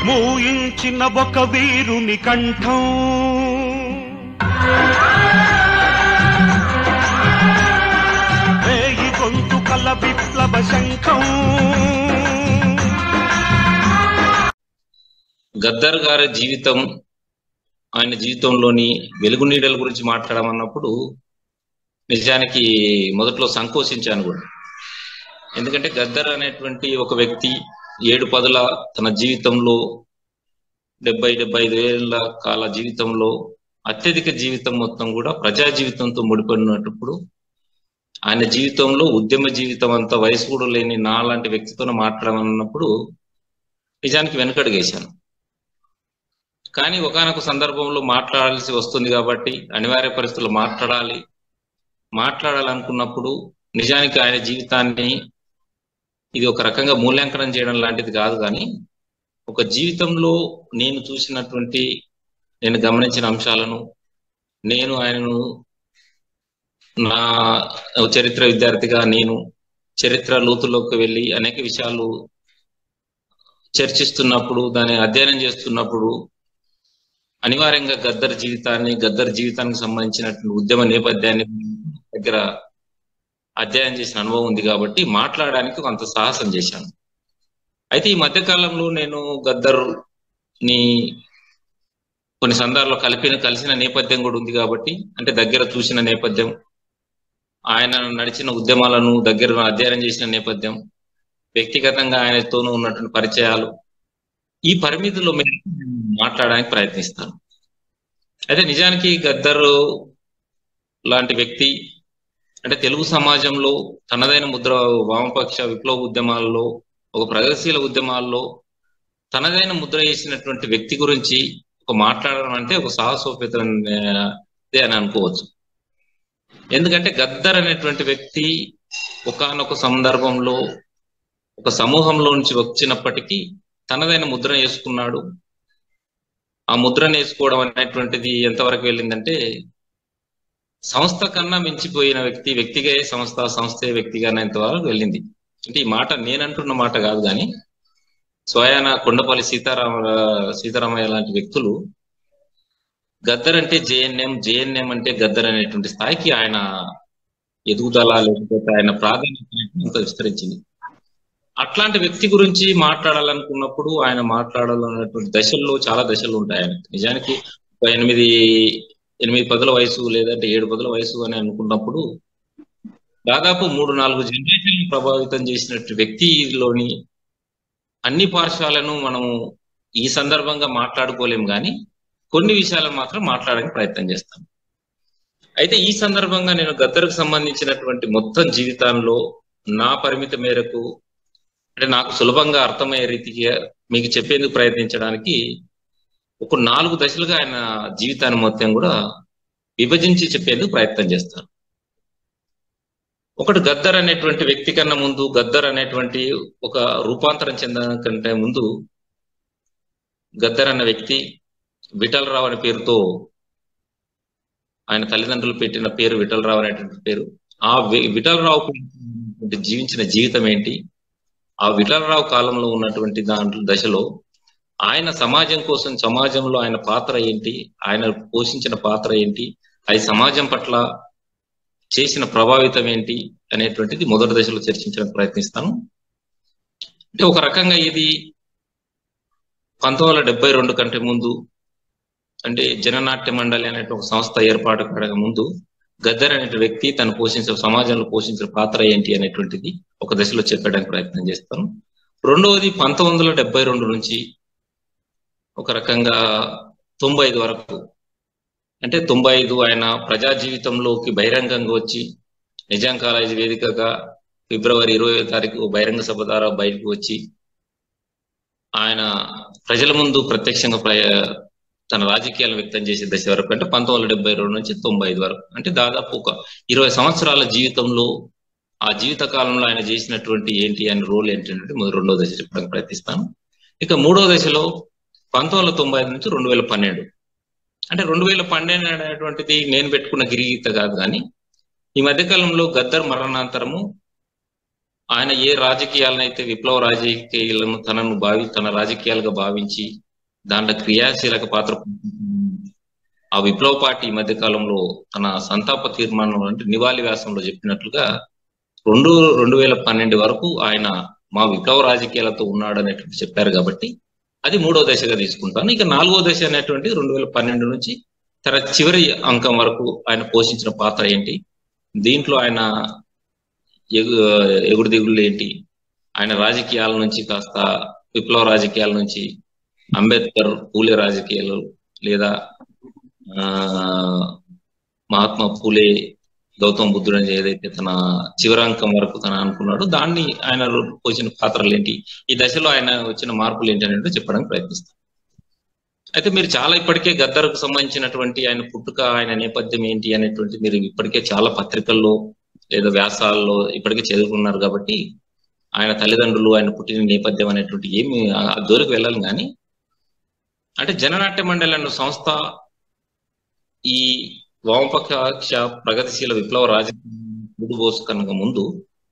మూయించిన ఒక వీరుని కంఠం వేయి గొంతు కల విప్లవ శంఖం గద్దర్ గారి జీవితం ఆయన జీవితంలోని వెలుగు నీడల గురించి మాట్లాడమన్నప్పుడు నిజానికి మొదట్లో సంకోచించాను కూడా ఎందుకంటే గద్దర్ అనేటువంటి ఒక వ్యక్తి ఏడు పదుల తన జీవితంలో డెబ్బై డెబ్బై ఐదు ఏళ్ళ కాల జీవితంలో అత్యధిక జీవితం మొత్తం కూడా ప్రజా జీవితంతో ముడిపడినప్పుడు ఆయన జీవితంలో ఉద్యమ జీవితం అంత వయసు కూడా లేని నా లాంటి వ్యక్తితో మాట్లాడమన్నప్పుడు నిజానికి వెనకడుగేశాను కానీ ఒకనొక సందర్భంలో మాట్లాడాల్సి వస్తుంది కాబట్టి అనివార్య పరిస్థితుల్లో మాట్లాడాలి మాట్లాడాలనుకున్నప్పుడు నిజానికి ఆయన జీవితాన్ని ఇది ఒక రకంగా మూల్యాంకనం చేయడం లాంటిది కాదు కానీ ఒక జీవితంలో నేను చూసినటువంటి నేను గమనించిన అంశాలను నేను ఆయనను నా చరిత్ర విద్యార్థిగా నేను చరిత్ర లోతులోకి వెళ్ళి అనేక విషయాలు చర్చిస్తున్నప్పుడు దాన్ని అధ్యయనం చేస్తున్నప్పుడు అనివార్యంగా గద్దర్ జీవితాన్ని గద్దర్ జీవితానికి సంబంధించినటువంటి ఉద్యమ నేపథ్యాన్ని దగ్గర అధ్యయనం చేసిన అనుభవం ఉంది కాబట్టి మాట్లాడడానికి కొంత సాహసం చేశాను అయితే ఈ మధ్య కాలంలో నేను గద్దర్ ని కొన్ని సందర్భాల్లో కలిపిన కలిసిన నేపథ్యం కూడా ఉంది కాబట్టి అంటే దగ్గర చూసిన నేపథ్యం ఆయన నడిచిన ఉద్యమాలను దగ్గర అధ్యయనం చేసిన నేపథ్యం వ్యక్తిగతంగా ఆయనతోనూ ఉన్నటువంటి పరిచయాలు ఈ పరిమితిలో మేము మాట్లాడడానికి ప్రయత్నిస్తాను అయితే నిజానికి గద్దర్ లాంటి వ్యక్తి అంటే తెలుగు సమాజంలో తనదైన ముద్ర వామపక్ష విప్లవ ఉద్యమాల్లో ఒక ప్రగతిశీల ఉద్యమాల్లో తనదైన ముద్ర వేసినటువంటి వ్యక్తి గురించి ఒక మాట్లాడడం అంటే ఒక సాహసోపేత అని అనుకోవచ్చు ఎందుకంటే గద్దర్ అనేటువంటి వ్యక్తి ఒకనొక సందర్భంలో ఒక సమూహంలో నుంచి వచ్చినప్పటికీ తనదైన ముద్ర వేసుకున్నాడు ఆ ముద్రను వేసుకోవడం అనేటువంటిది ఎంతవరకు వెళ్ళిందంటే సంస్థ కన్నా మించిపోయిన వ్యక్తి వ్యక్తిగా సంస్థ సంస్థే వ్యక్తిగా వరకు వెళ్ళింది అంటే ఈ మాట నేనంటున్న మాట కాదు కానీ స్వయాన కొండపల్లి సీతారామ సీతారామయ్య లాంటి వ్యక్తులు గద్దర్ అంటే జేఎన్ఎం జేఎన్ఎం అంటే గద్దర్ అనేటువంటి స్థాయికి ఆయన ఎదుగుదల లేకపోతే ఆయన ప్రాధాన్యత విస్తరించింది అట్లాంటి వ్యక్తి గురించి మాట్లాడాలనుకున్నప్పుడు ఆయన మాట్లాడాలన్నటువంటి దశల్లో చాలా దశలు ఉంటాయి ఆయన నిజానికి ఒక ఎనిమిది ఎనిమిది పదుల వయసు లేదంటే ఏడు పదుల వయసు అని అనుకున్నప్పుడు దాదాపు మూడు నాలుగు జనరేషన్లు ప్రభావితం చేసినట్టు వ్యక్తిలోని అన్ని పార్శ్వాలను మనము ఈ సందర్భంగా మాట్లాడుకోలేము కానీ కొన్ని విషయాలను మాత్రం మాట్లాడడానికి ప్రయత్నం చేస్తాం అయితే ఈ సందర్భంగా నేను గద్దర్కు సంబంధించినటువంటి మొత్తం జీవితంలో నా పరిమిత మేరకు అంటే నాకు సులభంగా అర్థమయ్యే రీతికి మీకు చెప్పేందుకు ప్రయత్నించడానికి ఒక నాలుగు దశలుగా ఆయన జీవితాన్ని మొత్తం కూడా విభజించి చెప్పేందుకు ప్రయత్నం చేస్తాను ఒకటి గద్దర్ అనేటువంటి వ్యక్తి కన్నా ముందు గద్దర్ అనేటువంటి ఒక రూపాంతరం చెందడం కంటే ముందు గద్దర్ అన్న వ్యక్తి విఠలరావు అనే పేరుతో ఆయన తల్లిదండ్రులు పెట్టిన పేరు విఠలరావు అనేటువంటి పేరు ఆ విఠలరావు జీవించిన జీవితం ఏంటి ఆ విఠలరావు కాలంలో ఉన్నటువంటి దాంట్లో దశలో ఆయన సమాజం కోసం సమాజంలో ఆయన పాత్ర ఏంటి ఆయన పోషించిన పాత్ర ఏంటి అది సమాజం పట్ల చేసిన ప్రభావితం ఏంటి అనేటువంటిది మొదటి దశలో చర్చించడానికి ప్రయత్నిస్తాను అంటే ఒక రకంగా ఇది పంతొమ్మిది వందల డెబ్బై రెండు కంటే ముందు అంటే జననాట్య మండలి అనే ఒక సంస్థ ఏర్పాటు కాడక ముందు గద్దర్ అనే వ్యక్తి తను పోషించిన సమాజంలో పోషించిన పాత్ర ఏంటి అనేటువంటిది ఒక దశలో చెప్పడానికి ప్రయత్నం చేస్తాను రెండవది పంతొమ్మిది వందల డెబ్బై రెండు నుంచి ఒక రకంగా తొంభై ఐదు వరకు అంటే తొంభై ఐదు ఆయన ప్రజా జీవితంలోకి బహిరంగంగా వచ్చి నిజాం కాలేజీ వేదికగా ఫిబ్రవరి ఇరవై తారీఖు బహిరంగ సభ ద్వారా బయటకు వచ్చి ఆయన ప్రజల ముందు ప్రత్యక్షంగా తన రాజకీయాలను వ్యక్తం చేసే దశ వరకు అంటే పంతొమ్మిది వందల డెబ్బై రెండు నుంచి తొంభై ఐదు వరకు అంటే దాదాపు ఒక ఇరవై సంవత్సరాల జీవితంలో ఆ జీవిత కాలంలో ఆయన చేసినటువంటి ఏంటి అని రోల్ ఏంటంటే రెండో దశ చెప్పడానికి ప్రయత్నిస్తాను ఇక మూడో దశలో పంతొమ్మిది వందల తొంభై ఐదు నుంచి రెండు వేల పన్నెండు అంటే రెండు వేల పన్నెండు అనేటువంటిది నేను పెట్టుకున్న గిరిగీత కాదు కానీ ఈ మధ్యకాలంలో గద్దర్ మరణాంతరము ఆయన ఏ రాజకీయాలనైతే విప్లవ రాజకీయాలను తనను భావి తన రాజకీయాలుగా భావించి దాంట్లో క్రియాశీలక పాత్ర ఆ విప్లవ పార్టీ ఈ మధ్య కాలంలో తన సంతాప తీర్మానం అంటే నివాళి వ్యాసంలో చెప్పినట్లుగా రెండు రెండు వేల పన్నెండు వరకు ఆయన మా విప్లవ రాజకీయాలతో ఉన్నాడు అనేటువంటి చెప్పారు కాబట్టి అది మూడో దశగా తీసుకుంటాను ఇక నాలుగో దశ అనేటువంటి రెండు వేల పన్నెండు నుంచి తన చివరి అంకం వరకు ఆయన పోషించిన పాత్ర ఏంటి దీంట్లో ఆయన ఎగు ఎగుడు దిగుళ్ళు ఏంటి ఆయన రాజకీయాల నుంచి కాస్త విప్లవ రాజకీయాల నుంచి అంబేద్కర్ పూలే రాజకీయాలు లేదా ఆ మహాత్మా పూలే గౌతమ్ బుద్ధుడు అని ఏదైతే తన చివరాంకం వరకు తన అనుకున్నాడో దాన్ని ఆయన పోసిన పాత్రలు ఏంటి ఈ దశలో ఆయన వచ్చిన మార్పులు ఏంటి అనేది చెప్పడానికి ప్రయత్నిస్తాను అయితే మీరు చాలా ఇప్పటికే గద్దర్కు సంబంధించినటువంటి ఆయన పుట్టుక ఆయన నేపథ్యం ఏంటి అనేటువంటి మీరు ఇప్పటికే చాలా పత్రికల్లో లేదా వ్యాసాల్లో ఇప్పటికే చదువుకున్నారు కాబట్టి ఆయన తల్లిదండ్రులు ఆయన పుట్టిన నేపథ్యం అనేటువంటి ఏమి ఆ జోలికి వెళ్ళాలి కానీ అంటే జననాట్య మండలి అన్న సంస్థ ఈ వామపక్ష ప్రగతిశీల విప్లవ రాజకీయ కనుక ముందు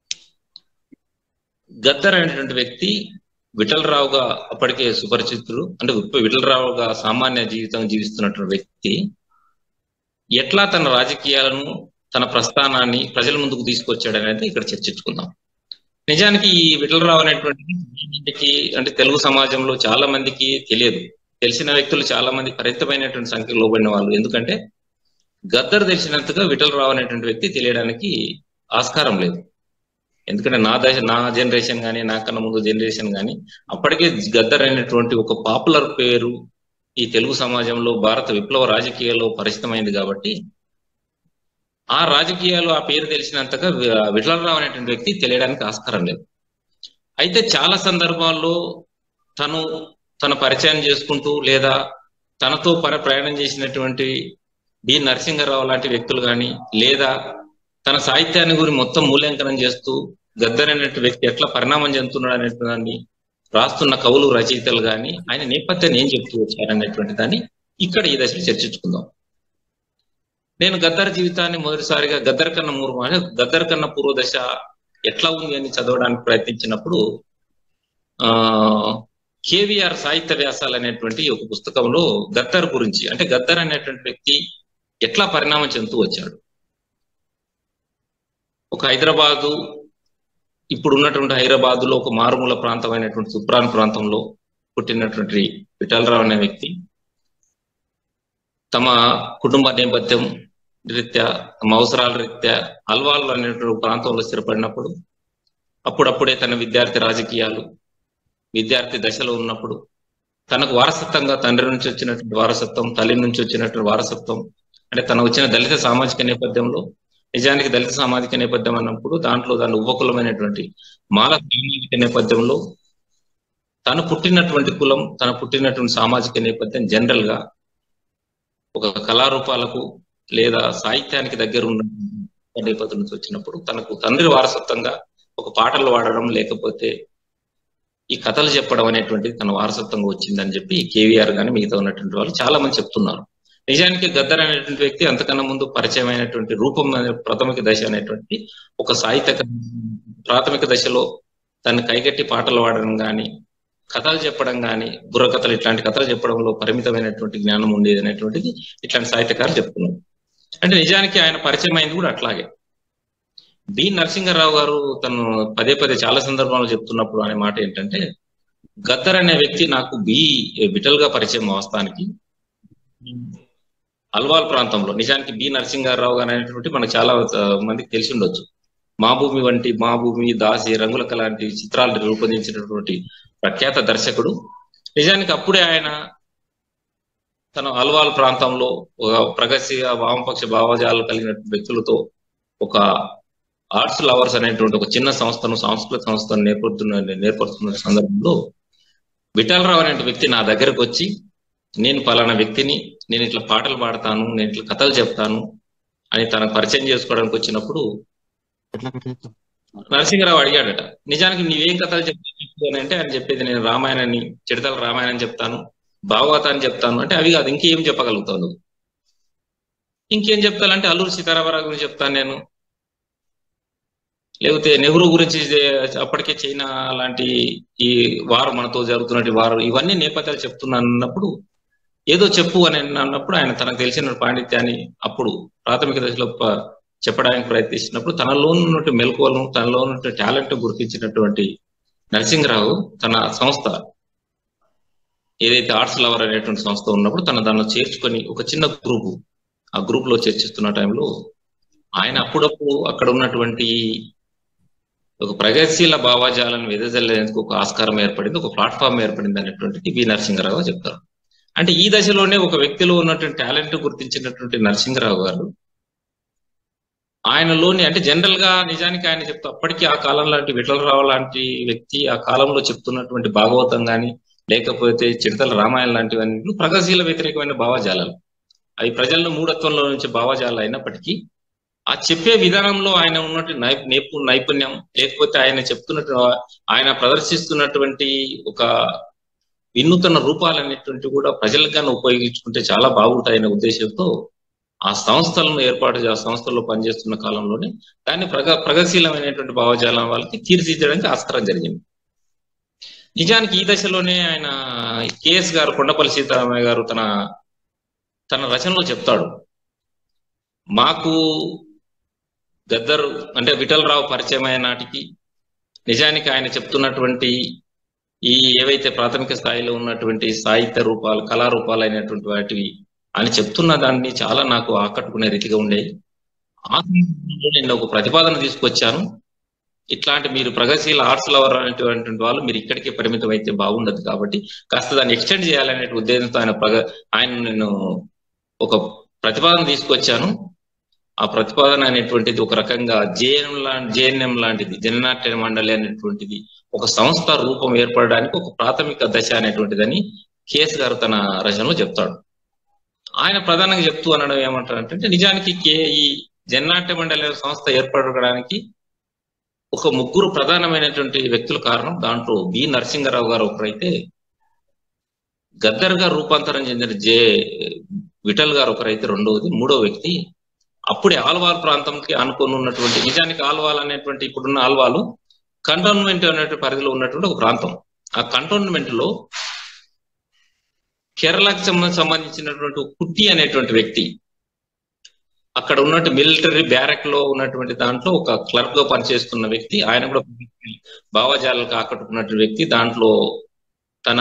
గద్దర్ అనేటువంటి వ్యక్తి విఠలరావుగా అప్పటికే సుపరిచితుడు అంటే విఠలరావుగా సామాన్య జీవితం జీవిస్తున్నటువంటి వ్యక్తి ఎట్లా తన రాజకీయాలను తన ప్రస్థానాన్ని ప్రజల ముందుకు తీసుకొచ్చాడు అనేది ఇక్కడ చర్చించుకుందాం నిజానికి ఈ విఠలరావు అనేటువంటి అంటే తెలుగు సమాజంలో చాలా మందికి తెలియదు తెలిసిన వ్యక్తులు చాలా మంది పరిమితమైనటువంటి సంఖ్యలో లోబడిన వాళ్ళు ఎందుకంటే గద్దర్ తెలిసినంతగా విఠలరావు అనేటువంటి వ్యక్తి తెలియడానికి ఆస్కారం లేదు ఎందుకంటే నా దశ నా జనరేషన్ కానీ నాకన్నా ముందు జనరేషన్ కానీ అప్పటికే గద్దర్ అనేటువంటి ఒక పాపులర్ పేరు ఈ తెలుగు సమాజంలో భారత విప్లవ రాజకీయాల్లో పరిచితమైంది కాబట్టి ఆ రాజకీయాలు ఆ పేరు తెలిసినంతగా విఠలరావు అనేటువంటి వ్యక్తి తెలియడానికి ఆస్కారం లేదు అయితే చాలా సందర్భాల్లో తను తన పరిచయం చేసుకుంటూ లేదా తనతో పర ప్రయాణం చేసినటువంటి బి నరసింహరావు లాంటి వ్యక్తులు కానీ లేదా తన సాహిత్యాన్ని గురి మొత్తం మూల్యాంకనం చేస్తూ గద్దర్ అనేటువంటి వ్యక్తి ఎట్లా పరిణామం చెందుతున్నాడు అనే దాన్ని రాస్తున్న కవులు రచయితలు కానీ ఆయన నేపథ్యాన్ని ఏం చెప్తూ వచ్చారనేటువంటి దాన్ని ఇక్కడ ఈ దశలో చర్చించుకుందాం నేను గద్దర్ జీవితాన్ని మొదటిసారిగా గద్దర్ కన్నా మూడు గద్దర్ కన్నా పూర్వ దశ ఎట్లా ఉంది అని చదవడానికి ప్రయత్నించినప్పుడు ఆ కేవీఆర్ సాహిత్య వ్యాసాలు అనేటువంటి ఒక పుస్తకంలో గద్దర్ గురించి అంటే గద్దర్ అనేటువంటి వ్యక్తి ఎట్లా పరిణామం చెందుతూ వచ్చాడు ఒక హైదరాబాదు ఇప్పుడు ఉన్నటువంటి హైదరాబాద్ లో ఒక మారుమూల ప్రాంతమైనటువంటి సుప్రాన్ ప్రాంతంలో పుట్టినటువంటి విఠలరావు అనే వ్యక్తి తమ కుటుంబ నేపథ్యం రీత్యా తమ అవసరాల రీత్యా అల్వాల్ అనేటువంటి ప్రాంతంలో స్థిరపడినప్పుడు అప్పుడప్పుడే తన విద్యార్థి రాజకీయాలు విద్యార్థి దశలో ఉన్నప్పుడు తనకు వారసత్వంగా తండ్రి నుంచి వచ్చినటువంటి వారసత్వం తల్లి నుంచి వచ్చినటువంటి వారసత్వం అంటే తన వచ్చిన దళిత సామాజిక నేపథ్యంలో నిజానికి దళిత సామాజిక నేపథ్యం అన్నప్పుడు దాంట్లో దాని ఉపకులమైనటువంటి మాల సామాజిక నేపథ్యంలో తను పుట్టినటువంటి కులం తను పుట్టినటువంటి సామాజిక నేపథ్యం జనరల్ గా ఒక కళారూపాలకు లేదా సాహిత్యానికి దగ్గర ఉన్న నేపథ్యం నుంచి వచ్చినప్పుడు తనకు తండ్రి వారసత్వంగా ఒక పాటలు వాడడం లేకపోతే ఈ కథలు చెప్పడం అనేటువంటిది తన వారసత్వంగా వచ్చిందని చెప్పి కేవీఆర్ గాని మిగతా ఉన్నటువంటి వాళ్ళు చాలా మంది చెప్తున్నారు నిజానికి గద్దర్ అనేటువంటి వ్యక్తి అంతకన్నా ముందు పరిచయం అయినటువంటి రూపం ప్రాథమిక దశ అనేటువంటి ఒక సాహిత్య ప్రాథమిక దశలో తను కైగట్టి పాటలు పాడడం కానీ కథలు చెప్పడం కానీ బుర్రకథలు ఇట్లాంటి కథలు చెప్పడంలో పరిమితమైనటువంటి జ్ఞానం ఉండేది అనేటువంటిది ఇట్లాంటి సాహిత్యకారులు చెప్తున్నారు అంటే నిజానికి ఆయన పరిచయం అయింది కూడా అట్లాగే బి నరసింహారావు గారు తను పదే పదే చాలా సందర్భాల్లో చెప్తున్నప్పుడు అనే మాట ఏంటంటే గద్దర్ అనే వ్యక్తి నాకు బి విటల్ గా పరిచయం వాస్తవానికి అల్వాల్ ప్రాంతంలో నిజానికి బి నరసింహారావు గారు అనేటువంటి మనకు చాలా మందికి తెలిసి ఉండొచ్చు మా భూమి వంటి మా భూమి దాసి రంగులక లాంటి చిత్రాలు రూపొందించినటువంటి ప్రఖ్యాత దర్శకుడు నిజానికి అప్పుడే ఆయన తన అల్వాల్ ప్రాంతంలో ఒక ప్రగతిగా వామపక్ష భావజాలు కలిగిన వ్యక్తులతో ఒక ఆర్ట్స్ లవర్స్ అనేటువంటి ఒక చిన్న సంస్థను సాంస్కృతిక సంస్థను నేర్పడుతున్న నేర్పడుతున్న సందర్భంలో విఠలరావు అనే వ్యక్తి నా దగ్గరకు వచ్చి నేను పలానా వ్యక్తిని నేను ఇట్లా పాటలు పాడతాను నేను ఇట్లా కథలు చెప్తాను అని తనకు పరిచయం చేసుకోవడానికి వచ్చినప్పుడు నరసింహరావు అడిగాడట నిజానికి నీవేం కథలు చెప్తాను అని అంటే ఆయన చెప్పేది నేను రామాయణాన్ని చిడతల రామాయణం చెప్తాను భాగవతాన్ని చెప్తాను అంటే అవి కాదు ఇంకేం చెప్పగలుగుతావు నువ్వు ఇంకేం చెప్తానంటే అల్లూరు సీతారామరావు గురించి చెప్తాను నేను లేకపోతే నెహ్రూ గురించి చే- అప్పటికే చైనా లాంటి ఈ వారు మనతో జరుగుతున్నటువంటి వారు ఇవన్నీ నేపథ్యాలు చెప్తున్నాను అన్నప్పుడు ఏదో చెప్పు అని అన్నప్పుడు ఆయన తనకు తెలిసిన పాండిత్యాన్ని అప్పుడు ప్రాథమిక దశలో ప- చెప్పడానికి ప్రయత్నిస్తున్నప్పుడు తనలో ఉన్నటువంటి మెలకువలను తనలో ఉన్నటువంటి టాలెంట్ గుర్తించినటువంటి నరసింహరావు తన సంస్థ ఏదైతే ఆర్ట్స్ లవర్ అనేటువంటి సంస్థ ఉన్నప్పుడు తన దాన్ని చేర్చుకొని ఒక చిన్న గ్రూపు ఆ గ్రూప్ లో చర్చిస్తున్న టైంలో ఆయన అప్పుడప్పుడు అక్కడ ఉన్నటువంటి ఒక ప్రగతిశీల భావాజాలను వెదజల్లేందుకు ఒక ఆస్కారం ఏర్పడింది ఒక ప్లాట్ఫామ్ ఏర్పడింది అనేటువంటిది వి నరసింహరావు చెప్తారు అంటే ఈ దశలోనే ఒక వ్యక్తిలో ఉన్నటువంటి టాలెంట్ గుర్తించినటువంటి నరసింహరావు గారు ఆయనలోని అంటే జనరల్ గా నిజానికి ఆయన చెప్తా అప్పటికి ఆ కాలం లాంటి విఠలరావు లాంటి వ్యక్తి ఆ కాలంలో చెప్తున్నటువంటి భాగవతం గాని లేకపోతే చిడతల రామాయణం లాంటివన్నీ ప్రగతిశీల వ్యతిరేకమైన భావజాలాలు అవి ప్రజల్లో మూఢత్వంలో నుంచి భావజాలాలు అయినప్పటికీ ఆ చెప్పే విధానంలో ఆయన ఉన్నటువంటి నై నేపు నైపుణ్యం లేకపోతే ఆయన చెప్తున్నట్టు ఆయన ప్రదర్శిస్తున్నటువంటి ఒక వినూతన రూపాలనేటువంటి కూడా ప్రజలకు గాను ఉపయోగించుకుంటే చాలా బాగుంటాయనే ఉద్దేశంతో ఆ సంస్థలను ఏర్పాటు చే- ఆ సంస్థల్లో పనిచేస్తున్న కాలంలోనే దాన్ని ప్రగ ప్రగతిశీలమైనటువంటి భావజాలం వాళ్ళకి తీర్చిదిద్దడానికి ఆస్కారం జరిగింది నిజానికి ఈ దశలోనే ఆయన కేఎస్ గారు కొండపల్లి సీతారామయ్య గారు తన తన రచనలో చెప్తాడు మాకు గద్దర్ అంటే విఠలరావు పరిచయం అయిన నాటికి నిజానికి ఆయన చెప్తున్నటువంటి ఈ ఏవైతే ప్రాథమిక స్థాయిలో ఉన్నటువంటి సాహిత్య రూపాలు కళారూపాలు అయినటువంటి వాటివి ఆయన చెప్తున్న దాన్ని చాలా నాకు ఆకట్టుకునే రీతిగా ఉండేవి ఆ సందర్భంలో నేను ఒక ప్రతిపాదన తీసుకొచ్చాను ఇట్లాంటి మీరు ప్రగతిశీల ఆర్ట్స్ లవర్ అనేటువంటి వాళ్ళు మీరు ఇక్కడికే పరిమితం అయితే బాగుండదు కాబట్టి కాస్త దాన్ని ఎక్స్టెండ్ చేయాలనే ఉద్దేశంతో ఆయన ప్రగ ఆయన నేను ఒక ప్రతిపాదన తీసుకొచ్చాను ఆ ప్రతిపాదన అనేటువంటిది ఒక రకంగా జేఎన్ఎం లాంటి జేఎన్ఎం లాంటిది జననాట్య మండలి అనేటువంటిది ఒక సంస్థ రూపం ఏర్పడడానికి ఒక ప్రాథమిక దశ అనేటువంటిదని కేఎస్ గారు తన రచనలో చెప్తాడు ఆయన ప్రధానంగా చెప్తూ అనడం ఏమంటారంటే నిజానికి కే ఈ జననాట్య మండలి అనే సంస్థ ఏర్పడడానికి ఒక ముగ్గురు ప్రధానమైనటువంటి వ్యక్తుల కారణం దాంట్లో బి నరసింహరావు గారు ఒకరైతే గద్దర్ గారు రూపాంతరం చెందిన జే విఠల్ గారు ఒకరైతే రెండవది మూడో వ్యక్తి అప్పుడే ఆల్వాల్ ప్రాంతంకి అనుకుని ఉన్నటువంటి నిజానికి ఆల్వాల్ అనేటువంటి ఇప్పుడున్న ఆల్వాలు కంటోన్మెంట్ అనేటువంటి పరిధిలో ఉన్నటువంటి ఒక ప్రాంతం ఆ కంటోన్మెంట్ లో కేరళకి సంబంధ- సంబంధించినటువంటి ఒక కుట్టి అనేటువంటి వ్యక్తి అక్కడ ఉన్నట్టు మిలిటరీ బ్యారక్ లో ఉన్నటువంటి దాంట్లో ఒక క్లర్క్ గా పనిచేస్తున్న వ్యక్తి ఆయన కూడా భావజాలకు ఆకట్టుకున్నటువంటి వ్యక్తి దాంట్లో తన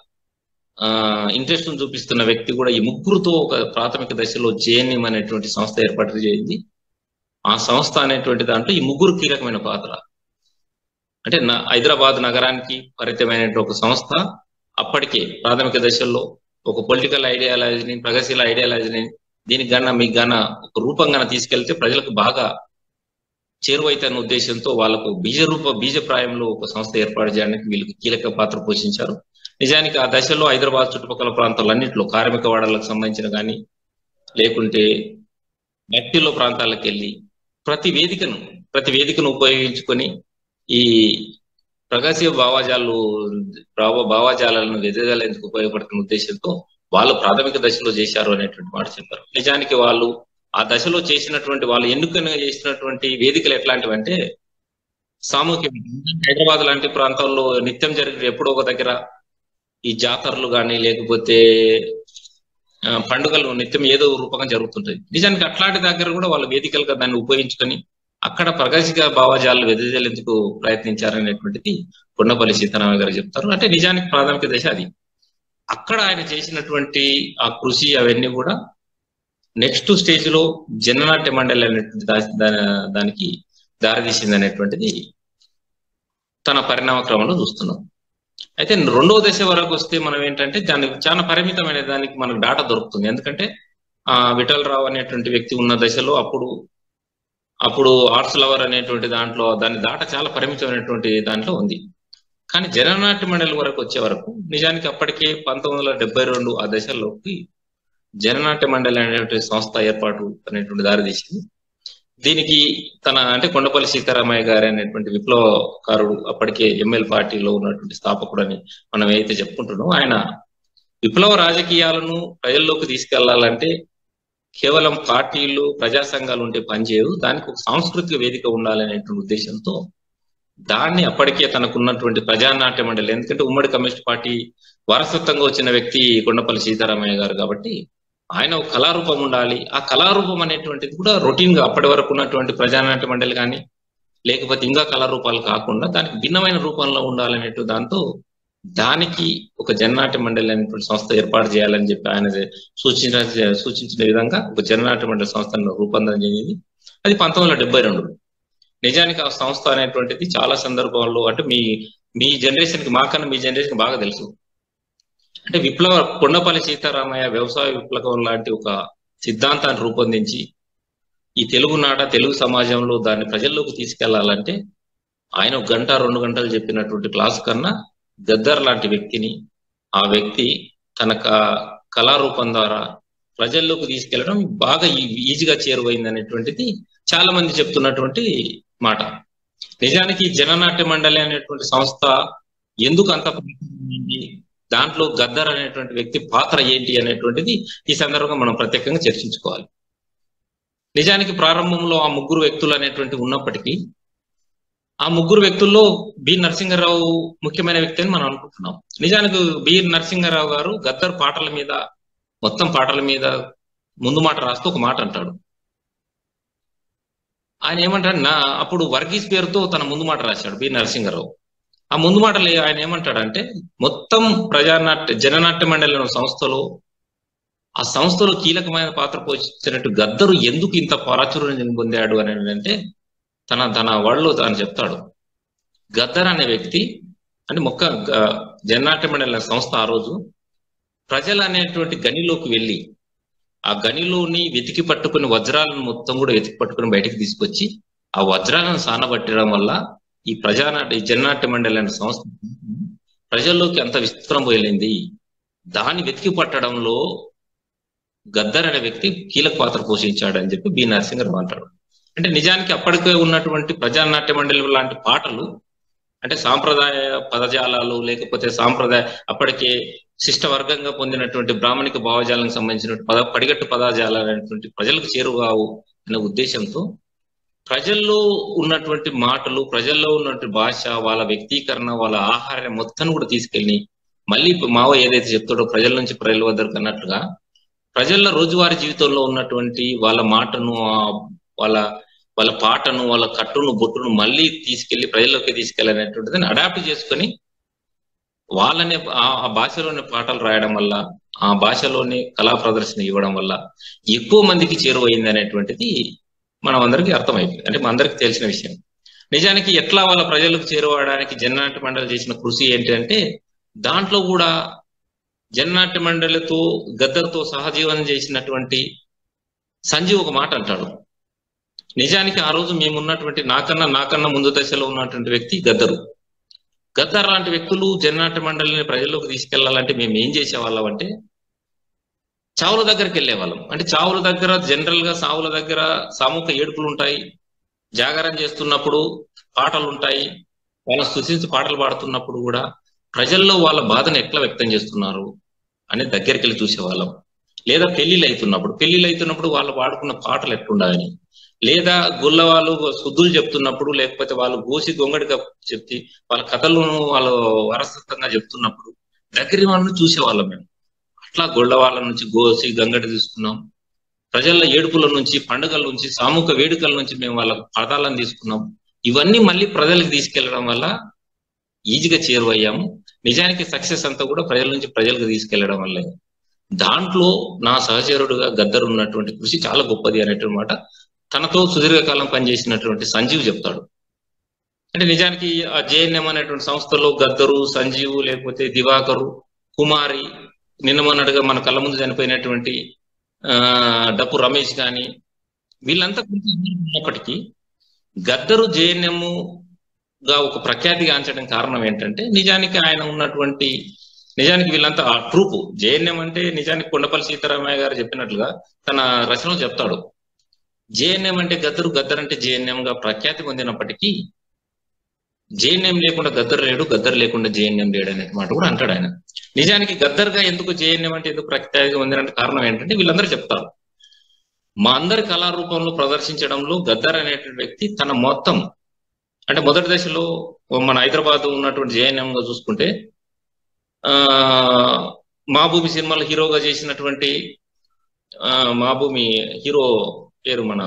ఇంట్రెస్ట్ చూపిస్తున్న వ్యక్తి కూడా ఈ ముగ్గురుతో ఒక ప్రాథమిక దశలో జేఎన్ఎం అనేటువంటి సంస్థ ఏర్పాటు చేయింది ఆ సంస్థ అనేటువంటి దాంట్లో ఈ ముగ్గురు కీలకమైన పాత్ర అంటే నా- హైదరాబాద్ నగరానికి పరిమితమైనటువంటి ఒక సంస్థ అప్పటికే ప్రాథమిక దశల్లో ఒక పొలిటికల్ ఐడియాలజీని ప్రగతిశీల ఐడియాలజీని దీనికి గన మీకు గన ఒక రూపం గన తీసుకెళ్తే ప్రజలకు బాగా చేరువైతన్న ఉద్దేశంతో వాళ్ళకు బీజ రూప బీజప్రాయంలో ఒక సంస్థ ఏర్పాటు చేయడానికి వీళ్ళకి కీలక పాత్ర పోషించారు నిజానికి ఆ దశలో హైదరాబాద్ చుట్టుపక్కల ప్రాంతాలన్నింటిలో కార్మిక వాడలకు సంబంధించిన కానీ లేకుంటే మట్టిలో ప్రాంతాలకు వెళ్ళి ప్రతి వేదికను ప్రతి వేదికను ఉపయోగించుకొని ఈ ప్రగతిశీల భావాజాలు భావ భావాజాలను వెదజాలేందుకు ఉపయోగపడుతున్న ఉద్దేశంతో వాళ్ళు ప్రాథమిక దశలో చేశారు అనేటువంటి మాట చెప్పారు నిజానికి వాళ్ళు ఆ దశలో చేసినటువంటి వాళ్ళు ఎన్నుకగా చేసినటువంటి వేదికలు ఎట్లాంటివి అంటే సామూహిక హైదరాబాద్ లాంటి ప్రాంతాల్లో నిత్యం జరిగే ఎప్పుడో ఒక దగ్గర ఈ జాతరలు కానీ లేకపోతే ఆ, పండుగలు నిత్యం ఏదో రూపంగా జరుగుతుంటాయి నిజానికి అట్లాంటి దగ్గర కూడా వాళ్ళు వేదికలుగా దాన్ని ఉపయోగించుకొని అక్కడ ప్రగతిగా భావజాలు వెదజల్లేందుకు ప్రయత్నించారనేటువంటిది కొండపల్లి సీతారామయ్య గారు చెప్తారు అంటే నిజానికి ప్రాథమిక దశ అది అక్కడ ఆయన చేసినటువంటి ఆ కృషి అవన్నీ కూడా నెక్స్ట్ స్టేజ్ లో జననాట్య మండలి అనేటువంటి దా- దా- దానికి దారితీసింది అనేటువంటిది తన పరిణామ క్రమంలో చూస్తున్నాం అయితే రెండవ దశ వరకు వస్తే మనం ఏంటంటే దానికి చాలా పరిమితమైన దానికి మనకు డాటా దొరుకుతుంది ఎందుకంటే ఆ విఠల్ రావు అనేటువంటి వ్యక్తి ఉన్న దశలో అప్పుడు అప్పుడు ఆర్ట్స్ లవర్ అనేటువంటి దాంట్లో దాని దాట చాలా పరిమితమైనటువంటి దాంట్లో ఉంది కానీ జననాట్య మండలి వరకు వచ్చే వరకు నిజానికి అప్పటికే పంతొమ్మిది వందల డెబ్బై రెండు ఆ దశలోకి జననాట్య మండలి అనేటువంటి సంస్థ ఏర్పాటు అనేటువంటి దారి తీసింది దీనికి తన అంటే కొండపల్లి సీతారామయ్య గారు అనేటువంటి విప్లవకారుడు అప్పటికే ఎంఎల్ పార్టీలో ఉన్నటువంటి స్థాపకుడు అని మనం ఏదైతే చెప్పుకుంటున్నామో ఆయన విప్లవ రాజకీయాలను ప్రజల్లోకి తీసుకెళ్లాలంటే కేవలం పార్టీలు ప్రజా సంఘాలు ఉంటే పనిచేయవు దానికి ఒక సాంస్కృతిక వేదిక ఉండాలనేటువంటి ఉద్దేశంతో దాన్ని అప్పటికే తనకున్నటువంటి ప్రజానాట్య మండలి ఎందుకంటే ఉమ్మడి కమ్యూనిస్ట్ పార్టీ వారసత్వంగా వచ్చిన వ్యక్తి కొండపల్లి సీతారామయ్య గారు కాబట్టి ఆయన ఒక కళారూపం ఉండాలి ఆ కళారూపం అనేటువంటిది కూడా రొటీన్ గా అప్పటి వరకు ఉన్నటువంటి ప్రజానాట్య మండలి కానీ లేకపోతే ఇంకా కళారూపాలు కాకుండా దానికి భిన్నమైన రూపంలో ఉండాలనేటు దాంతో దానికి ఒక జననాట్య మండలి అనేటువంటి సంస్థ ఏర్పాటు చేయాలని చెప్పి ఆయన సూచించిన సూచించిన విధంగా ఒక జననాట్య మండలి సంస్థను రూపొందడం జరిగింది అది పంతొమ్మిది వందల డెబ్బై రెండు నిజానికి ఆ సంస్థ అనేటువంటిది చాలా సందర్భాల్లో అంటే మీ మీ జనరేషన్ కి మాకన్నా మీ జనరేషన్ బాగా తెలుసు అంటే విప్లవ కొండపల్లి సీతారామయ్య వ్యవసాయ విప్లవం లాంటి ఒక సిద్ధాంతాన్ని రూపొందించి ఈ తెలుగునాట తెలుగు సమాజంలో దాన్ని ప్రజల్లోకి తీసుకెళ్లాలంటే ఆయన ఒక గంట రెండు గంటలు చెప్పినటువంటి క్లాస్ కన్నా గద్దర్ లాంటి వ్యక్తిని ఆ వ్యక్తి తన కళారూపం ద్వారా ప్రజల్లోకి తీసుకెళ్లడం బాగా ఈజీగా చేరువైంది అనేటువంటిది చాలా మంది చెప్తున్నటువంటి మాట నిజానికి జననాట్య మండలి అనేటువంటి సంస్థ ఎందుకు అంత దాంట్లో గద్దర్ అనేటువంటి వ్యక్తి పాత్ర ఏంటి అనేటువంటిది ఈ సందర్భంగా మనం ప్రత్యేకంగా చర్చించుకోవాలి నిజానికి ప్రారంభంలో ఆ ముగ్గురు వ్యక్తులు అనేటువంటి ఉన్నప్పటికీ ఆ ముగ్గురు వ్యక్తుల్లో బి నరసింహారావు ముఖ్యమైన వ్యక్తి అని మనం అనుకుంటున్నాం నిజానికి బి నరసింహారావు గారు గద్దర్ పాటల మీద మొత్తం పాటల మీద ముందు మాట రాస్తూ ఒక మాట అంటాడు ఆయన ఏమంటాడు నా అప్పుడు వర్గీస్ పేరుతో తన ముందు మాట రాశాడు బి నరసింహారావు ఆ ముందు మాటలు ఆయన ఏమంటాడంటే మొత్తం ప్రజానాట్య జననాట్య మండలి సంస్థలో ఆ సంస్థలో కీలకమైన పాత్ర పోషించినట్టు గద్దరు ఎందుకు ఇంత ప్రాచుర్యం పొందాడు అని అంటే తన తన వాళ్ళు తాను చెప్తాడు గద్దర్ అనే వ్యక్తి అంటే మొక్క జననాట్య మండలి సంస్థ ఆ రోజు ప్రజలు అనేటువంటి గనిలోకి వెళ్ళి ఆ గనిలోని వెతికి పట్టుకుని వజ్రాలను మొత్తం కూడా వెతికి పట్టుకుని బయటికి తీసుకొచ్చి ఆ వజ్రాలను సానబట్టడం వల్ల ఈ ప్రజానాట్య జననాట్య మండలి అనే సంస్థ ప్రజల్లోకి అంత విస్తృతం వెళ్ళింది దాన్ని వెతికి పట్టడంలో గద్దర్ అనే వ్యక్తి కీలక పాత్ర పోషించాడు అని చెప్పి బి నరసింహరావు అంటాడు అంటే నిజానికి అప్పటికే ఉన్నటువంటి ప్రజానాట్య మండలి లాంటి పాటలు అంటే సాంప్రదాయ పదజాలాలు లేకపోతే సాంప్రదాయ అప్పటికే శిష్ట వర్గంగా పొందినటువంటి బ్రాహ్మణిక భావజాలకు సంబంధించిన పద పడిగట్టు పదజాలాలు అనేటువంటి ప్రజలకు చేరువావు అనే ఉద్దేశంతో ప్రజల్లో ఉన్నటువంటి మాటలు ప్రజల్లో ఉన్నటువంటి భాష వాళ్ళ వ్యక్తీకరణ వాళ్ళ ఆహారం మొత్తం కూడా తీసుకెళ్ళి మళ్ళీ మావ ఏదైతే చెప్తాడో ప్రజల నుంచి ప్రజల వద్దకు అన్నట్లుగా ప్రజల రోజువారీ జీవితంలో ఉన్నటువంటి వాళ్ళ మాటను వాళ్ళ వాళ్ళ పాటను వాళ్ళ కట్టును బొట్టును మళ్ళీ తీసుకెళ్లి ప్రజల్లోకి తీసుకెళ్ళనేటువంటిది అడాప్ట్ చేసుకొని వాళ్ళనే ఆ భాషలోని పాటలు రాయడం వల్ల ఆ భాషలోని కళా ప్రదర్శన ఇవ్వడం వల్ల ఎక్కువ మందికి చేరువైంది అనేటువంటిది మనం అందరికీ అర్థమైపోయింది అంటే మన అందరికి తెలిసిన విషయం నిజానికి ఎట్లా వాళ్ళ ప్రజలకు చేరువడానికి జననాట్య మండలి చేసిన కృషి ఏంటంటే దాంట్లో కూడా జననాట్య మండలితో గద్దర్తో సహజీవనం చేసినటువంటి సంజీవ్ ఒక మాట అంటాడు నిజానికి ఆ రోజు మేమున్నటువంటి నాకన్నా నాకన్నా ముందు దశలో ఉన్నటువంటి వ్యక్తి గద్దరు గద్దర్ లాంటి వ్యక్తులు జననాట్య మండలిని ప్రజల్లోకి తీసుకెళ్లాలంటే మేము ఏం చేసేవాళ్ళం అంటే చావుల దగ్గరికి వెళ్ళేవాళ్ళం అంటే చావుల దగ్గర జనరల్ గా సావుల దగ్గర సామూహిక ఏడుపులు ఉంటాయి జాగారం చేస్తున్నప్పుడు పాటలు ఉంటాయి వాళ్ళ స్థుతించి పాటలు పాడుతున్నప్పుడు కూడా ప్రజల్లో వాళ్ళ బాధను ఎట్లా వ్యక్తం చేస్తున్నారు అని దగ్గరికి వెళ్ళి చూసేవాళ్ళం లేదా పెళ్లిళ్ళు అవుతున్నప్పుడు పెళ్లిళ్ళు అవుతున్నప్పుడు వాళ్ళు పాడుకున్న పాటలు ఎట్లుండాలని లేదా గుళ్ళ వాళ్ళు శుద్ధులు చెప్తున్నప్పుడు లేకపోతే వాళ్ళు గోసి గొంగడిగా చెప్తి వాళ్ళ కథలను వాళ్ళు వారసత్వంగా చెప్తున్నప్పుడు దగ్గర వాళ్ళని చూసేవాళ్ళం మేము అట్లా గొళ్ళ వాళ్ళ నుంచి గోసి గంగడి తీసుకున్నాం ప్రజల ఏడుపుల నుంచి పండుగల నుంచి సామూహిక వేడుకల నుంచి మేము వాళ్ళ పదాలను తీసుకున్నాం ఇవన్నీ మళ్ళీ ప్రజలకు తీసుకెళ్లడం వల్ల ఈజీగా చేరువయ్యాము నిజానికి సక్సెస్ అంతా కూడా ప్రజల నుంచి ప్రజలకు తీసుకెళ్లడం వల్లే దాంట్లో నా సహచరుడుగా గద్దరు ఉన్నటువంటి కృషి చాలా గొప్పది అనేటువంటి మాట తనతో సుదీర్ఘకాలం పనిచేసినటువంటి సంజీవ్ చెప్తాడు అంటే నిజానికి ఆ జేఎన్ఎం అనేటువంటి సంస్థలో గద్దరు సంజీవ్ లేకపోతే దివాకరు కుమారి నిన్న మొన్నటిగా మన కళ్ళ ముందు చనిపోయినటువంటి ఆ డప్పు రమేష్ గాని వీళ్ళంతా ఉన్నప్పటికీ గద్దరు జేఎన్ఎం గా ఒక ప్రఖ్యాతి గాంచడం కారణం ఏంటంటే నిజానికి ఆయన ఉన్నటువంటి నిజానికి వీళ్ళంతా ఆ ట్రూప్ జేఎన్ఎం అంటే నిజానికి కొండపల్లి సీతారామయ్య గారు చెప్పినట్లుగా తన రచనలో చెప్తాడు జేఎన్ఎం అంటే గద్దరు గద్దర్ అంటే జేఎన్ఎం గా ప్రఖ్యాతి పొందినప్పటికీ జేఎన్ఎం లేకుండా గద్దర్ లేడు గద్దర్ లేకుండా జేఎన్ఎం లేడు అనే మాట కూడా అంటాడు ఆయన నిజానికి గద్దర్ గా ఎందుకు జేఎన్ఎం అంటే ఎందుకు ప్రఖ్యాతి పొందినంటే కారణం ఏంటంటే వీళ్ళందరూ చెప్తారు మా అందరి కళారూపంలో ప్రదర్శించడంలో గద్దర్ అనేటువంటి వ్యక్తి తన మొత్తం అంటే మొదటి దశలో మన హైదరాబాద్ ఉన్నటువంటి జేఎన్ఎం గా చూసుకుంటే ఆ మా భూమి సినిమాలో హీరోగా చేసినటువంటి ఆ మా భూమి హీరో పేరు మన